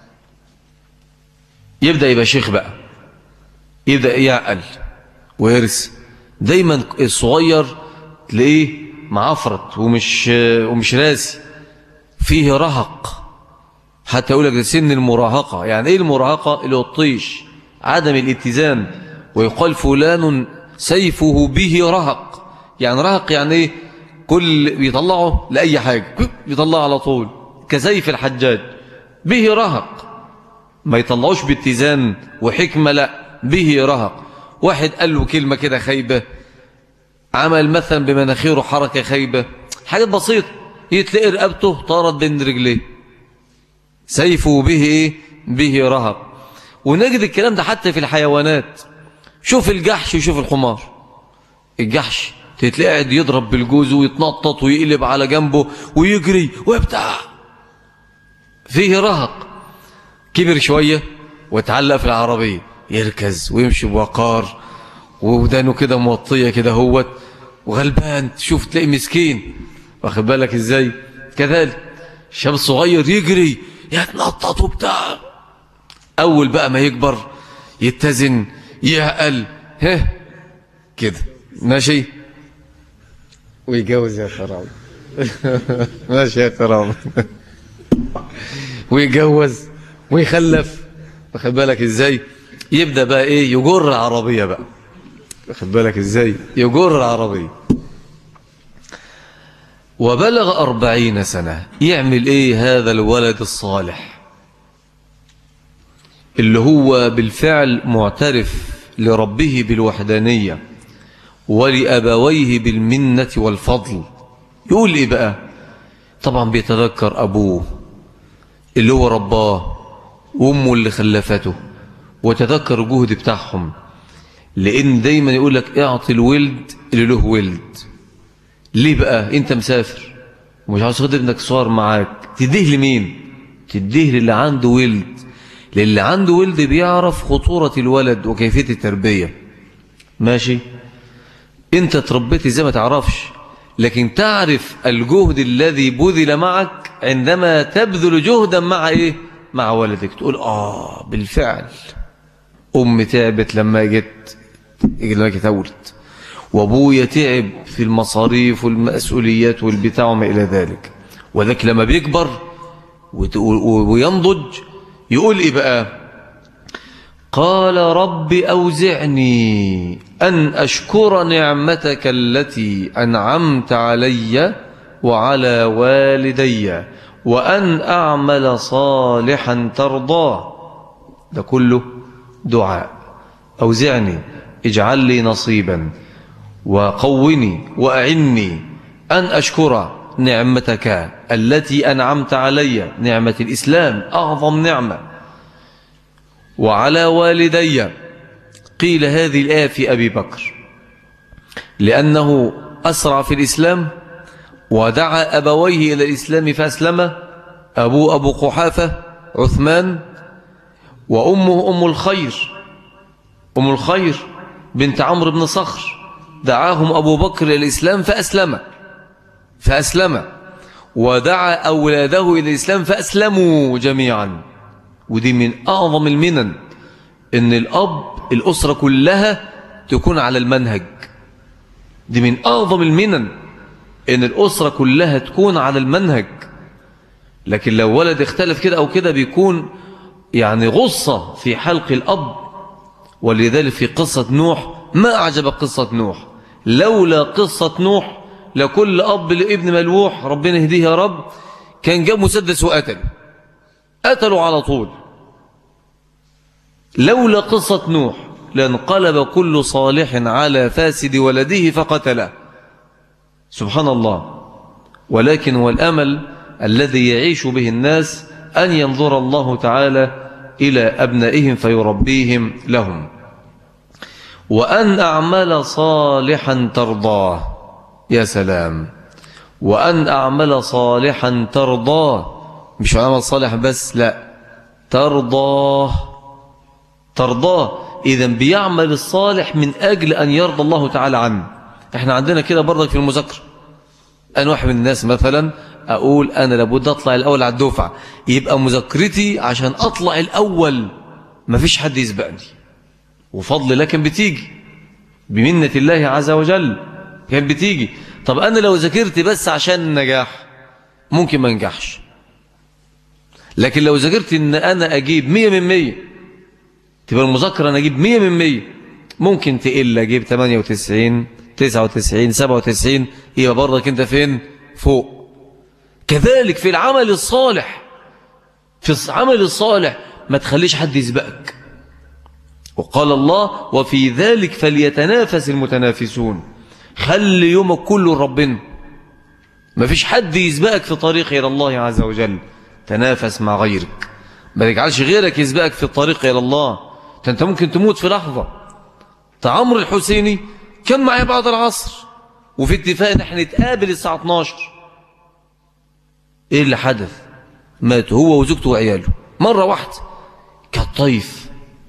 يبدأ يبقى شيخ بقى يبدأ يعقل ويرث دايما الصغير تلاقيه معفرت ومش ومش راسي فيه رهق حتى يقول لك ده سن المراهقة يعني ايه المراهقة اللي هو الطيش عدم الاتزان ويقال فلان سيفه به رهق يعني رهق يعني ايه كل بيطلعه لأي حاجة بيطلعه على طول كسيف الحجاج به رهق ما يطلعوش باتزان وحكمة لا به رهق واحد قال له كلمة كده خيبة عمل مثلا بمناخيره حركة خيبة حاجات بسيطة يتلاقي رقبته طارت بين رجليه سيفه به ايه به رهق ونجد الكلام ده حتى في الحيوانات شوف الجحش وشوف الحمار الجحش تلاقي قاعد يضرب بالجوز ويتنطط ويقلب على جنبه ويجري ويبتاع فيه رهق كبر شوية واتعلق في العربية يركز ويمشي بوقار ودانه كده موطية كده هوت وغلبان تشوف تلاقي مسكين واخد بالك ازاي كذلك شاب صغير يجري يتنطط وبتاع اول بقى ما يكبر يتزن يعقل ها كده ماشي ويجوز يا خراب ماشي يا خراب ويجوز ويخلف واخد بالك ازاي يبدأ بقى ايه يجر العربية بقى واخد بالك ازاي يجر العربية وبلغ أربعين سنة يعمل ايه هذا الولد الصالح اللي هو بالفعل معترف لربه بالوحدانية ولأبويه بالمنة والفضل يقول ايه بقى طبعا بيتذكر أبوه اللي هو رباه وأمه اللي خلفته وتذكر الجهد بتاعهم لأن دايما يقول لك اعطي الولد اللي له ولد ليه بقى انت مسافر ومش عاوز تاخد ابنك صغير معاك تديه لمين تديه للي عنده ولد للي عنده ولد بيعرف خطورة الولد وكيفية التربية ماشي انت تربيت ازاي ما تعرفش لكن تعرف الجهد الذي بذل معك عندما تبذل جهدا مع ايه مع ولدك تقول اه بالفعل امي تعبت لما جت لما جت ولد وابويا تعب في المصاريف والمسؤوليات والبتاع وما الى ذلك وذلك لما بيكبر وينضج يقول ايه بقى قال رب أوزعني أن أشكر نعمتك التي أنعمت علي وعلى والدي وأن أعمل صالحا ترضاه ده كله دعاء أوزعني اجعل لي نصيبا وقوني وأعني أن أشكر نعمتك التي أنعمت علي نعمة الإسلام أعظم نعمة وعلى والدي قيل هذه الآية في أبي بكر لأنه أسرع في الإسلام ودعا أبويه إلى الإسلام فأسلم أبو أبو قحافة عثمان وأمه أم الخير أم الخير بنت عمرو بن صخر دعاهم أبو بكر إلى الإسلام فأسلم فأسلم ودعا أولاده إلى الإسلام فأسلموا جميعا ودي من أعظم المنن إن الأب الأسرة كلها تكون على المنهج دي من أعظم المنن إن الأسرة كلها تكون على المنهج لكن لو ولد اختلف كده أو كده بيكون يعني غصة في حلق الأب ولذلك في قصة نوح ما أعجب قصة نوح لولا قصة نوح لكل أب لابن ملوح ربنا يهديه يا رب كان جاب مسدس وقتل قتلوا على طول لولا قصة نوح لانقلب كل صالح على فاسد ولده فقتله سبحان الله ولكن والأمل الذي يعيش به الناس أن ينظر الله تعالى إلى أبنائهم فيربيهم لهم وأن أعمل صالحا ترضاه يا سلام وأن أعمل صالحا ترضاه مش عمل صالح بس لا ترضاه ترضاه إذا بيعمل الصالح من أجل أن يرضى الله تعالى عنه احنا عندنا كده برضك في المذاكرة أنا واحد من الناس مثلا أقول أنا لابد أطلع الأول على الدفعة يبقى مذاكرتي عشان أطلع الأول ما فيش حد يسبقني وفضل لكن بتيجي بمنة الله عز وجل كانت بتيجي طب أنا لو ذاكرت بس عشان النجاح ممكن ما نجحش لكن لو ذاكرت ان انا اجيب مية من مية تبقى المذاكرة انا اجيب مية من مية ممكن تقل اجيب 98 99 97 يبقى برضك انت فين فوق كذلك في العمل الصالح في العمل الصالح ما تخليش حد يسبقك وقال الله وفي ذلك فليتنافس المتنافسون خلي يومك كله ربنا ما فيش حد يسبقك في طريق إلى الله عز وجل تنافس مع غيرك ما تجعلش غيرك يسبقك في الطريق إلى الله انت ممكن تموت في لحظة تعمر الحسيني كان معي بعد العصر وفي اتفاق نحن نتقابل الساعة 12 ايه اللي حدث مات هو وزوجته وعياله مرة واحدة كالطيف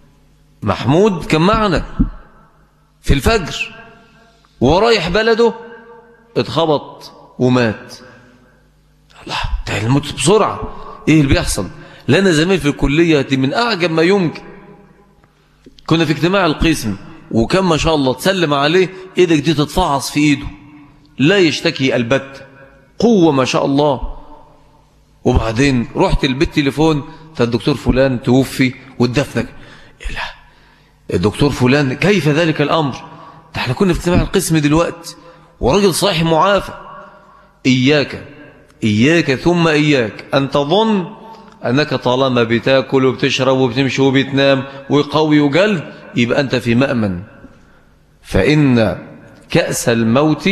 محمود كان معنا في الفجر ورايح بلده اتخبط ومات الله ده الموت بسرعة ايه اللي بيحصل لنا زميل في الكلية دي من اعجب ما يمكن كنا في اجتماع القسم وكان ما شاء الله تسلم عليه ايدك دي تتفعص في ايده لا يشتكي البت قوة ما شاء الله وبعدين رحت البيت تليفون فالدكتور فلان توفي واتدفنك إيه الدكتور فلان كيف ذلك الأمر ده احنا كنا في اجتماع القسم دلوقتي وراجل صحيح معافى إياك إياك ثم إياك أن تظن أنك طالما بتاكل وبتشرب وبتمشي وبتنام وقوي وجلد يبقى أنت في مأمن فإن كأس الموت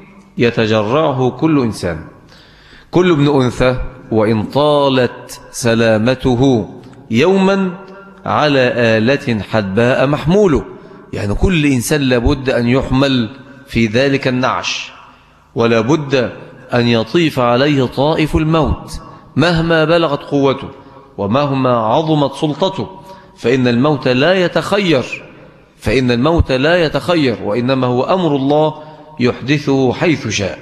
يتجرعه كل إنسان كل ابن أنثى وإن طالت سلامته يوما على آلة حدباء محموله يعني كل إنسان لابد أن يحمل في ذلك النعش ولا بد أن يطيف عليه طائف الموت مهما بلغت قوته ومهما عظمت سلطته فإن الموت لا يتخير فإن الموت لا يتخير وإنما هو أمر الله يحدثه حيث شاء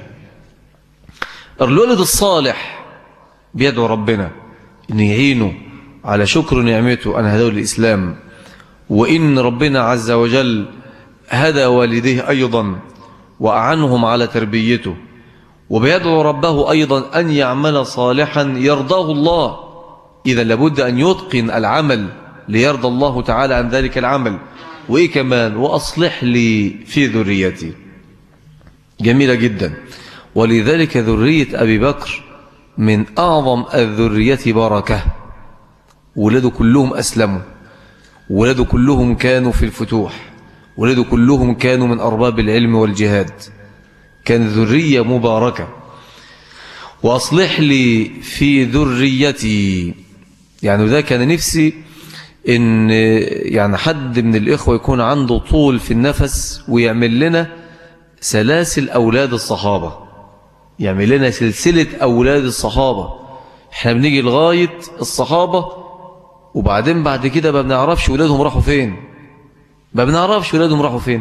الولد الصالح بيدعو ربنا أن يعينه على شكر نعمته أن هدوا الإسلام وإن ربنا عز وجل هدى والديه أيضا وأعنهم على تربيته وبيدعو ربه أيضا أن يعمل صالحا يرضاه الله إذا لابد أن يتقن العمل ليرضى الله تعالى عن ذلك العمل وإيه كمان وأصلح لي في ذريتي جميلة جدا ولذلك ذرية أبي بكر من أعظم الذرية بركة ولاده كلهم أسلموا ولاده كلهم كانوا في الفتوح ولاده كلهم كانوا من أرباب العلم والجهاد كان ذرية مباركة وأصلح لي في ذريتي يعني ده كان نفسي إن يعني حد من الإخوة يكون عنده طول في النفس ويعمل لنا سلاسل أولاد الصحابة يعمل لنا سلسلة أولاد الصحابة احنا بنيجي لغاية الصحابة وبعدين بعد كده ما بنعرفش ولادهم راحوا فين ما بنعرفش ولادهم راحوا فين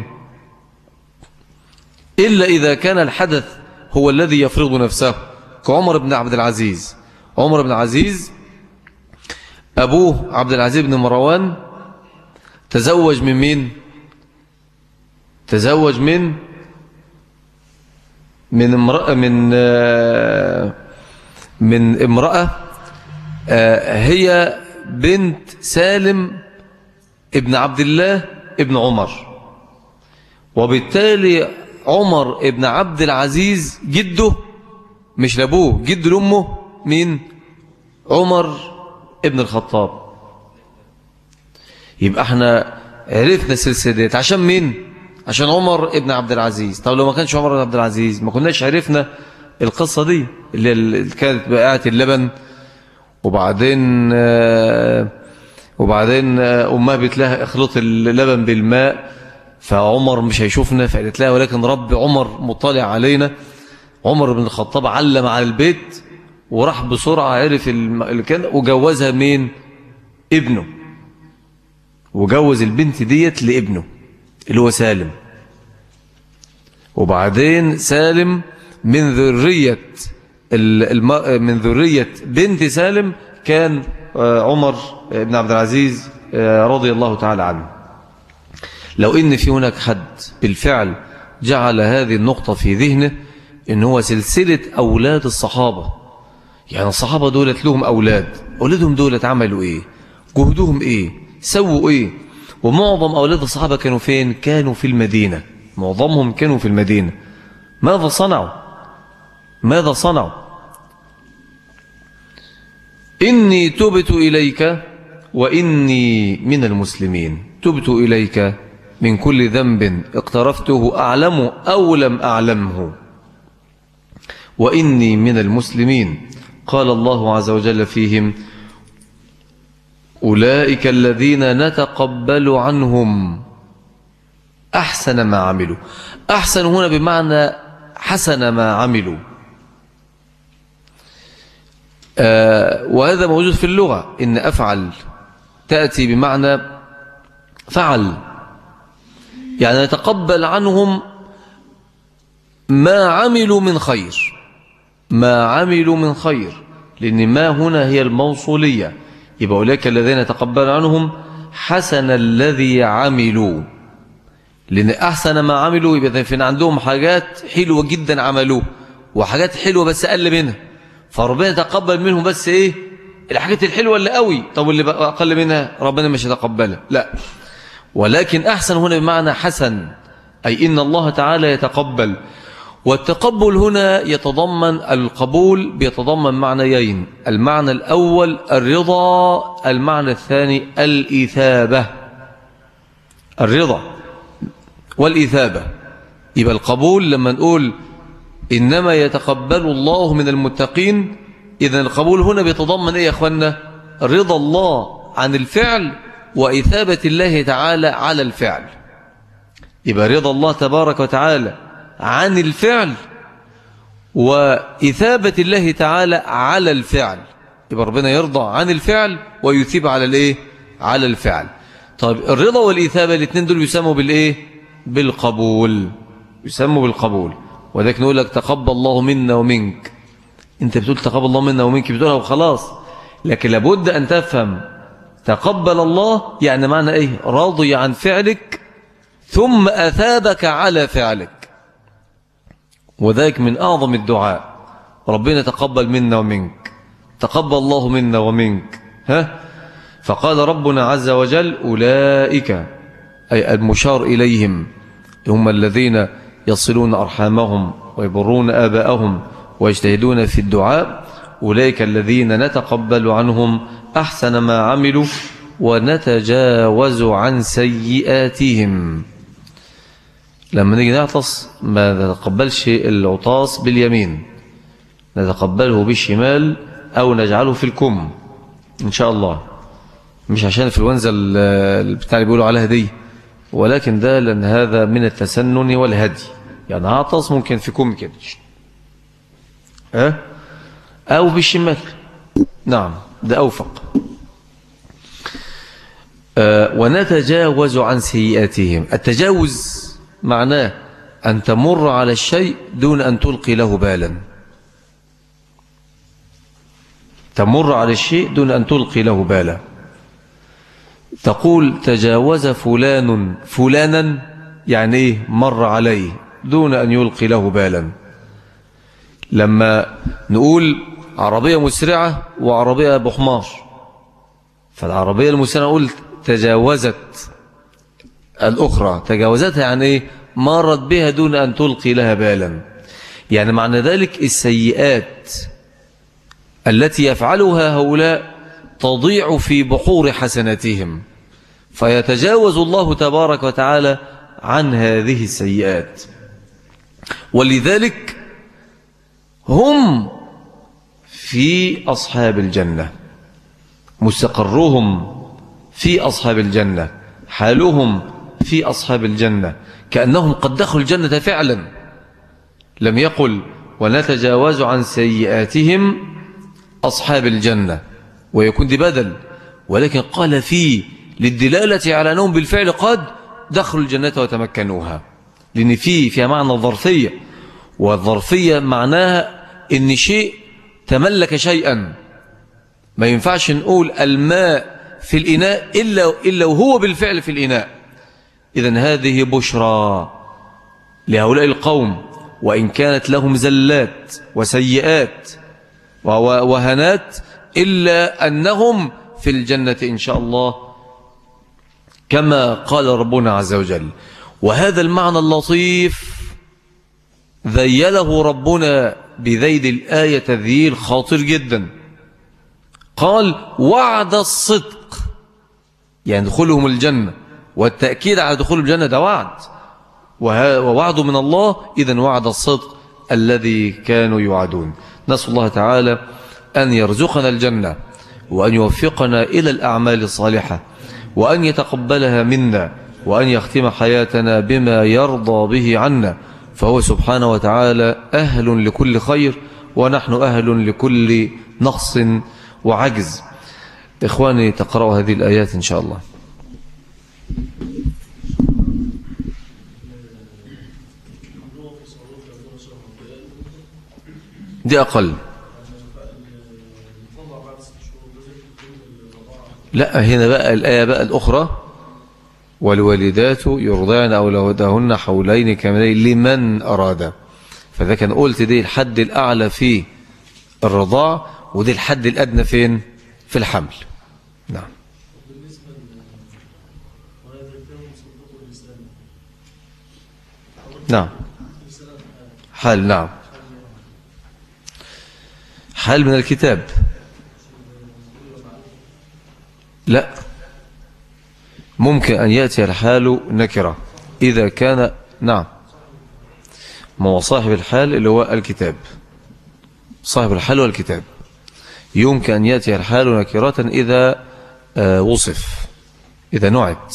إلا إذا كان الحدث هو الذي يفرض نفسه كعمر بن عبد العزيز عمر بن العزيز أبوه عبد العزيز بن مروان تزوج من مين تزوج من من امرأة من من امرأة هي بنت سالم ابن عبد الله ابن عمر وبالتالي عمر ابن عبد العزيز جده مش لابوه جد لأمه مين عمر ابن الخطاب يبقى احنا عرفنا السلسلة ديت عشان مين عشان عمر ابن عبد العزيز طب لو ما كانش عمر ابن عبد العزيز ما كناش عرفنا القصة دي اللي كانت بقاعة اللبن وبعدين وبعدين أمها بتلاها اخلط اللبن بالماء فعمر مش هيشوفنا فقالت لها ولكن رب عمر مطلع علينا عمر بن الخطاب علم على البيت وراح بسرعة عرف اللي كان وجوزها مين ابنه وجوز البنت ديت لابنه اللي هو سالم وبعدين سالم من ذرية الم... من ذرية بنت سالم كان عمر بن عبد العزيز رضي الله تعالى عنه لو إن في هناك حد بالفعل جعل هذه النقطة في ذهنه إن هو سلسلة أولاد الصحابة يعني الصحابة دولت لهم أولاد أولادهم دولت عملوا إيه جهدهم إيه سووا إيه ومعظم أولاد الصحابة كانوا فين كانوا في المدينة معظمهم كانوا في المدينة ماذا صنعوا ماذا صنعوا إني تبت إليك وإني من المسلمين تبت إليك من كل ذنب اقترفته أعلم أو لم أعلمه وإني من المسلمين قال الله عز وجل فيهم أولئك الذين نتقبل عنهم أحسن ما عملوا أحسن هنا بمعنى حسن ما عملوا آه وهذا موجود في اللغة إن أفعل تأتي بمعنى فعل يعني نتقبل عنهم ما عملوا من خير ما عملوا من خير لأن ما هنا هي الموصولية يبقى أولئك الذين تقبل عنهم حسن الذي عملوا لأن أحسن ما عملوا يبقى في عندهم حاجات حلوة جدا عملوه وحاجات حلوة بس أقل منها فربنا يتقبل منهم بس إيه الحاجات الحلوة اللي قوي طب اللي بقى أقل منها ربنا مش يتقبلها لا ولكن أحسن هنا بمعنى حسن أي إن الله تعالى يتقبل والتقبل هنا يتضمن القبول بيتضمن معنيين المعنى الأول الرضا المعنى الثاني الإثابة الرضا والإثابة يبقى القبول لما نقول إنما يتقبل الله من المتقين إذا القبول هنا بيتضمن إيه يا أخوانا رضا الله عن الفعل وإثابة الله تعالى على الفعل يبقى رضا الله تبارك وتعالى عن الفعل وإثابة الله تعالى على الفعل يبقى ربنا يرضى عن الفعل ويثيب على الايه على الفعل طيب الرضا والإثابة الاثنين دول يسموا بالايه بالقبول يسموا بالقبول وذلك نقول لك تقبل الله منا ومنك انت بتقول تقبل الله منا ومنك بتقولها وخلاص لكن لابد أن تفهم تقبل الله يعني معنى ايه راضي عن فعلك ثم أثابك على فعلك وذلك من أعظم الدعاء ربنا تقبل منا ومنك تقبل الله منا ومنك ها فقال ربنا عز وجل أولئك أي المشار إليهم هم الذين يصلون أرحامهم ويبرون آباءهم ويجتهدون في الدعاء أولئك الذين نتقبل عنهم أحسن ما عملوا ونتجاوز عن سيئاتهم لما نيجي نعطس ما نتقبلش العطاس باليمين نتقبله بالشمال أو نجعله في الكم إن شاء الله مش عشان في الونزة بتاع اللي بيقولوا عليها دي ولكن ده لأن هذا من التسنن والهدي يعني عطس ممكن في كم كده أه؟ أو بالشمال نعم ده أوفق أه ونتجاوز عن سيئاتهم التجاوز معناه أن تمر على الشيء دون أن تلقي له بالا تمر على الشيء دون أن تلقي له بالا تقول تجاوز فلان فلانا يعني ايه مر عليه دون أن يلقي له بالا لما نقول عربية مسرعة وعربية بحمار فالعربية المسرعة نقول تجاوزت الأخرى تجاوزتها يعني ايه مرت بها دون أن تلقي لها بالا يعني معنى ذلك السيئات التي يفعلها هؤلاء تضيع في بحور حسناتهم فيتجاوز الله تبارك وتعالى عن هذه السيئات ولذلك هم في أصحاب الجنة مستقرهم في أصحاب الجنة حالهم في أصحاب الجنة كأنهم قد دخلوا الجنة فعلا لم يقل ونتجاوز عن سيئاتهم أصحاب الجنة ويكون دي بدل ولكن قال فيه للدلالة على أنهم بالفعل قد دخلوا الجنة وتمكنوها لأن فيه فيها معنى الظرفية والظرفية معناها إن شيء تملك شيئا ما ينفعش نقول الماء في الإناء إلا, إلا وهو بالفعل في الإناء إذن هذه بشرى لهؤلاء القوم وإن كانت لهم زلات وسيئات وهنات إلا أنهم في الجنة إن شاء الله كما قال ربنا عز وجل وهذا المعنى اللطيف ذيله ربنا بذيد الآية تذييل خاطر جدا قال وعد الصدق يعني دخولهم الجنة والتأكيد على دخول الجنة ده وعد ووعد من الله إذن وعد الصدق الذي كانوا يوعدون نسأل الله تعالى أن يرزقنا الجنة وأن يوفقنا إلى الأعمال الصالحة وأن يتقبلها منا وأن يختم حياتنا بما يرضى به عنا فهو سبحانه وتعالى أهل لكل خير ونحن أهل لكل نقص وعجز إخواني تقرأوا هذه الآيات إن شاء الله دي أقل لا هنا بقى الآية بقى الأخرى والوالدات يرضعن أولادهن حولين كاملين لمن أراد فذا كان قلت دي الحد الأعلى في الرضاع ودي الحد الأدنى فين في الحمل نعم نعم حال نعم حال من الكتاب لا ممكن أن يأتي الحال نكرة إذا كان نعم ما هو صاحب الحال اللي هو الكتاب صاحب الحال والكتاب يمكن أن يأتي الحال نكرة إذا آه، وصف إذا نعت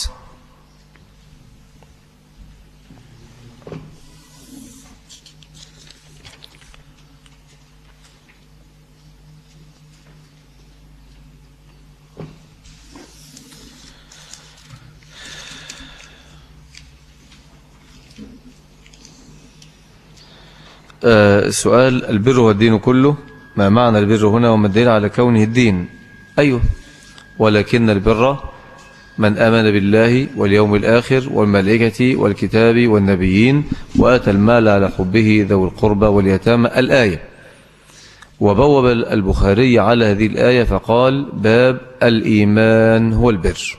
آه، سؤال البر والدين كله ما معنى البر هنا وما الدليل على كونه الدين أيوه ولكن البر من آمن بالله واليوم الآخر والملائكة والكتاب والنبيين وآتى المال على حبه ذو القربى واليتامى الآية وبوب البخاري على هذه الآية فقال باب الإيمان هو البر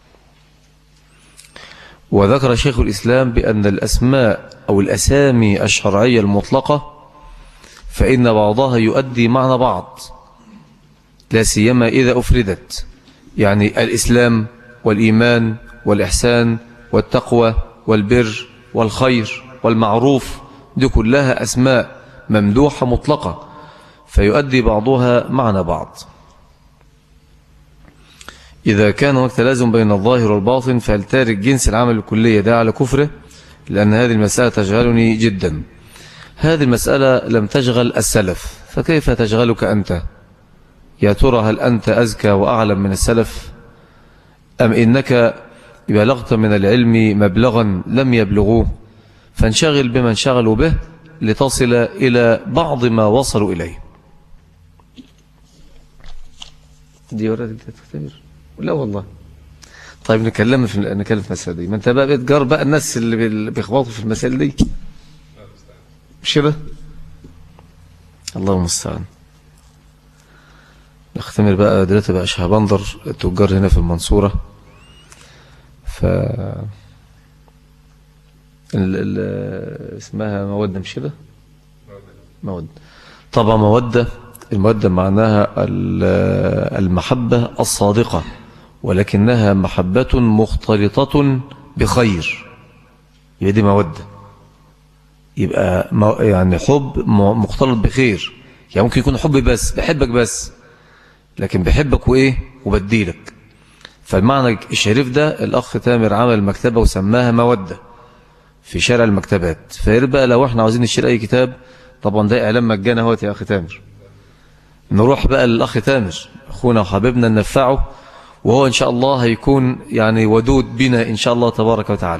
وذكر شيخ الإسلام بأن الأسماء أو الأسامي الشرعية المطلقة فإن بعضها يؤدي معنى بعض لا سيما إذا أفردت يعني الإسلام والإيمان والإحسان والتقوى والبر والخير والمعروف دي كلها أسماء ممدوحة مطلقة فيؤدي بعضها معنى بعض إذا كان هناك تلازم بين الظاهر والباطن فهل تارك جنس العمل الكلية ده على كفره لأن هذه المسألة تشغلني جدا هذه المسألة لم تشغل السلف فكيف تشغلك أنت يا ترى هل أنت أزكى وأعلم من السلف أم إنك بلغت من العلم مبلغا لم يبلغوه فانشغل بما انشغلوا به لتصل إلى بعض ما وصلوا إليه دي ورد تختبر لا والله طيب نكلم في نكلم في المسألة دي ما انت بقى بتجار بقى الناس اللي بيخبطوا في المسائل دي مش كده الله المستعان نختمر بقى دلوقتي بقى شهبندر التجار هنا في المنصورة ف ال ال اسمها مودة مش كده مودة طبعا مودة المودة معناها المحبة الصادقة ولكنها محبة مختلطة بخير يبقى دي مودة يبقى يعني حب مختلط بخير يعني ممكن يكون حب بس بحبك بس لكن بحبك وإيه وبديلك فالمعنى الشريف ده الأخ تامر عمل مكتبة وسماها مودة في شارع المكتبات فيربقى لو احنا عاوزين نشتري أي كتاب طبعا ده إعلام مجانا اهوت يا أخي تامر نروح بقى للأخ تامر أخونا وحبيبنا ننفعه وهو إن شاء الله هيكون يعني ودود بنا إن شاء الله تبارك وتعالى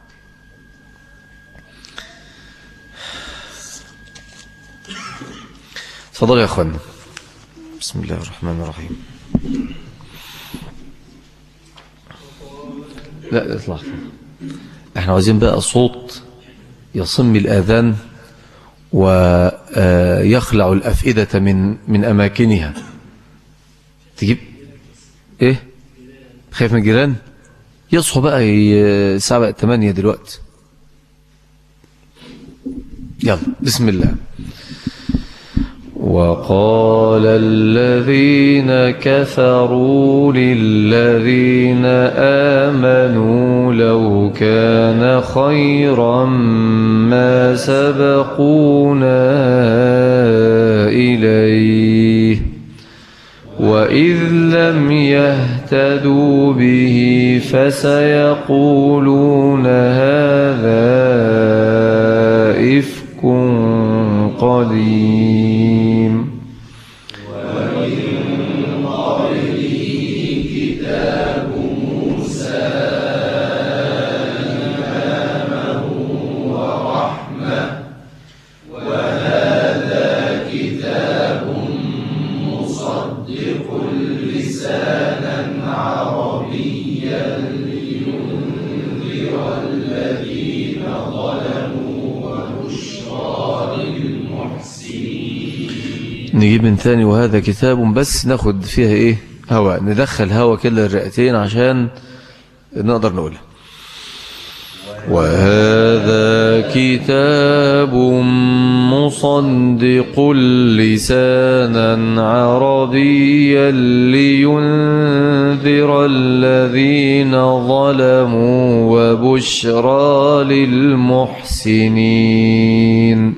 تفضل يا أخوانا بسم الله الرحمن الرحيم لا اطلع احنا عايزين بقى صوت يصم الآذان ويخلع الأفئدة من من أماكنها تجيب ايه خايف من الجيران يصحوا بقى الساعة بقى 8 دلوقتي يلا بسم الله وقال الذين كفروا للذين آمنوا لو كان خيرا ما سبقونا إليه وإذ لم يهتدوا به فسيقولون هذا إفك قديم نجيب من ثاني وهذا كتاب بس ناخد فيها ايه هواء ندخل هواء كده الرئتين عشان نقدر نقولها وهذا كتاب مصدق لسانا عربيا لينذر الذين ظلموا وبشرى للمحسنين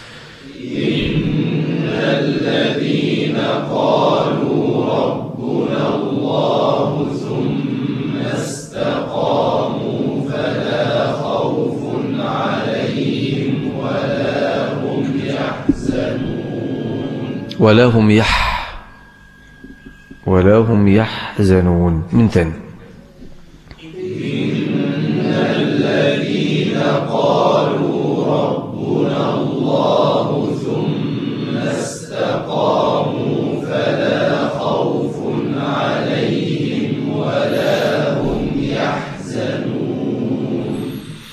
ولا هم يح ولا هم يحزنون من تاني إن الذين قالوا ربنا الله ثم استقاموا فلا خوف عليهم ولا هم يحزنون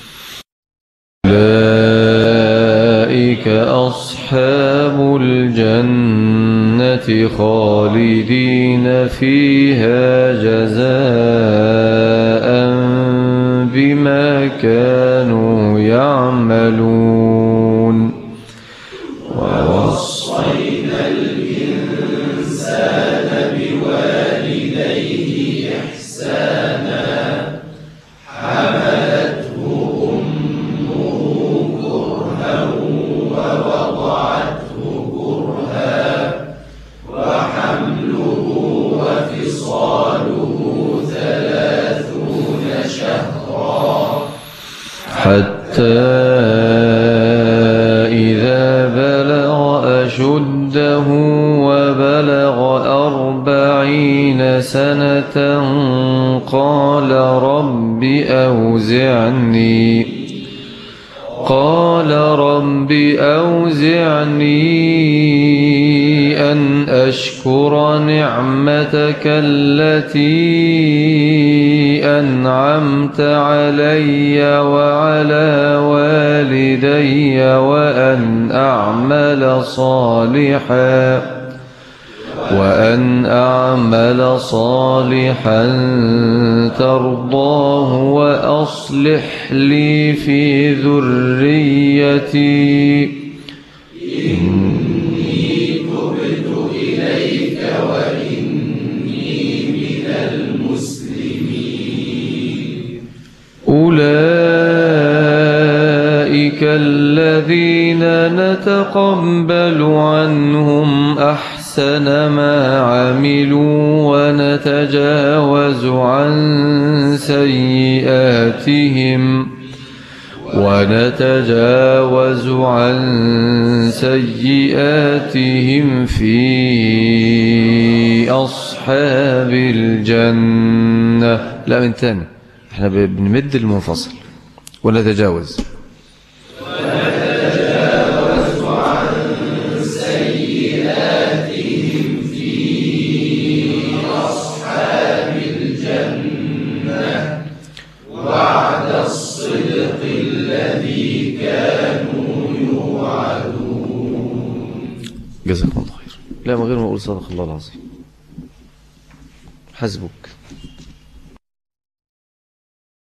أولئك أصحاب الجنة خالدين فيها جزاء بما كانوا يعملون ووصينا الإنسان بوالديه إحسانا حملته أمه سنة قال رب أوزعني قال رب أوزعني أن أشكر نعمتك التي أنعمت علي وعلى والدي وأن أعمل صالحا وأن أعمل صالحا ترضاه وأصلح لي في ذريتي إني تبت إليك وإني من المسلمين أولئك الذين نتقبل عنهم أحسن ما عملوا ونتجاوز عن سيئاتهم ونتجاوز عن سيئاتهم في أصحاب الجنة لا من تاني احنا بنمد المنفصل ونتجاوز سيئاتهم في أصحاب الجنة وعد الصدق الذي كانوا يوعدون جزاكم الله خير لا من غير ما أقول صدق الله العظيم حسبك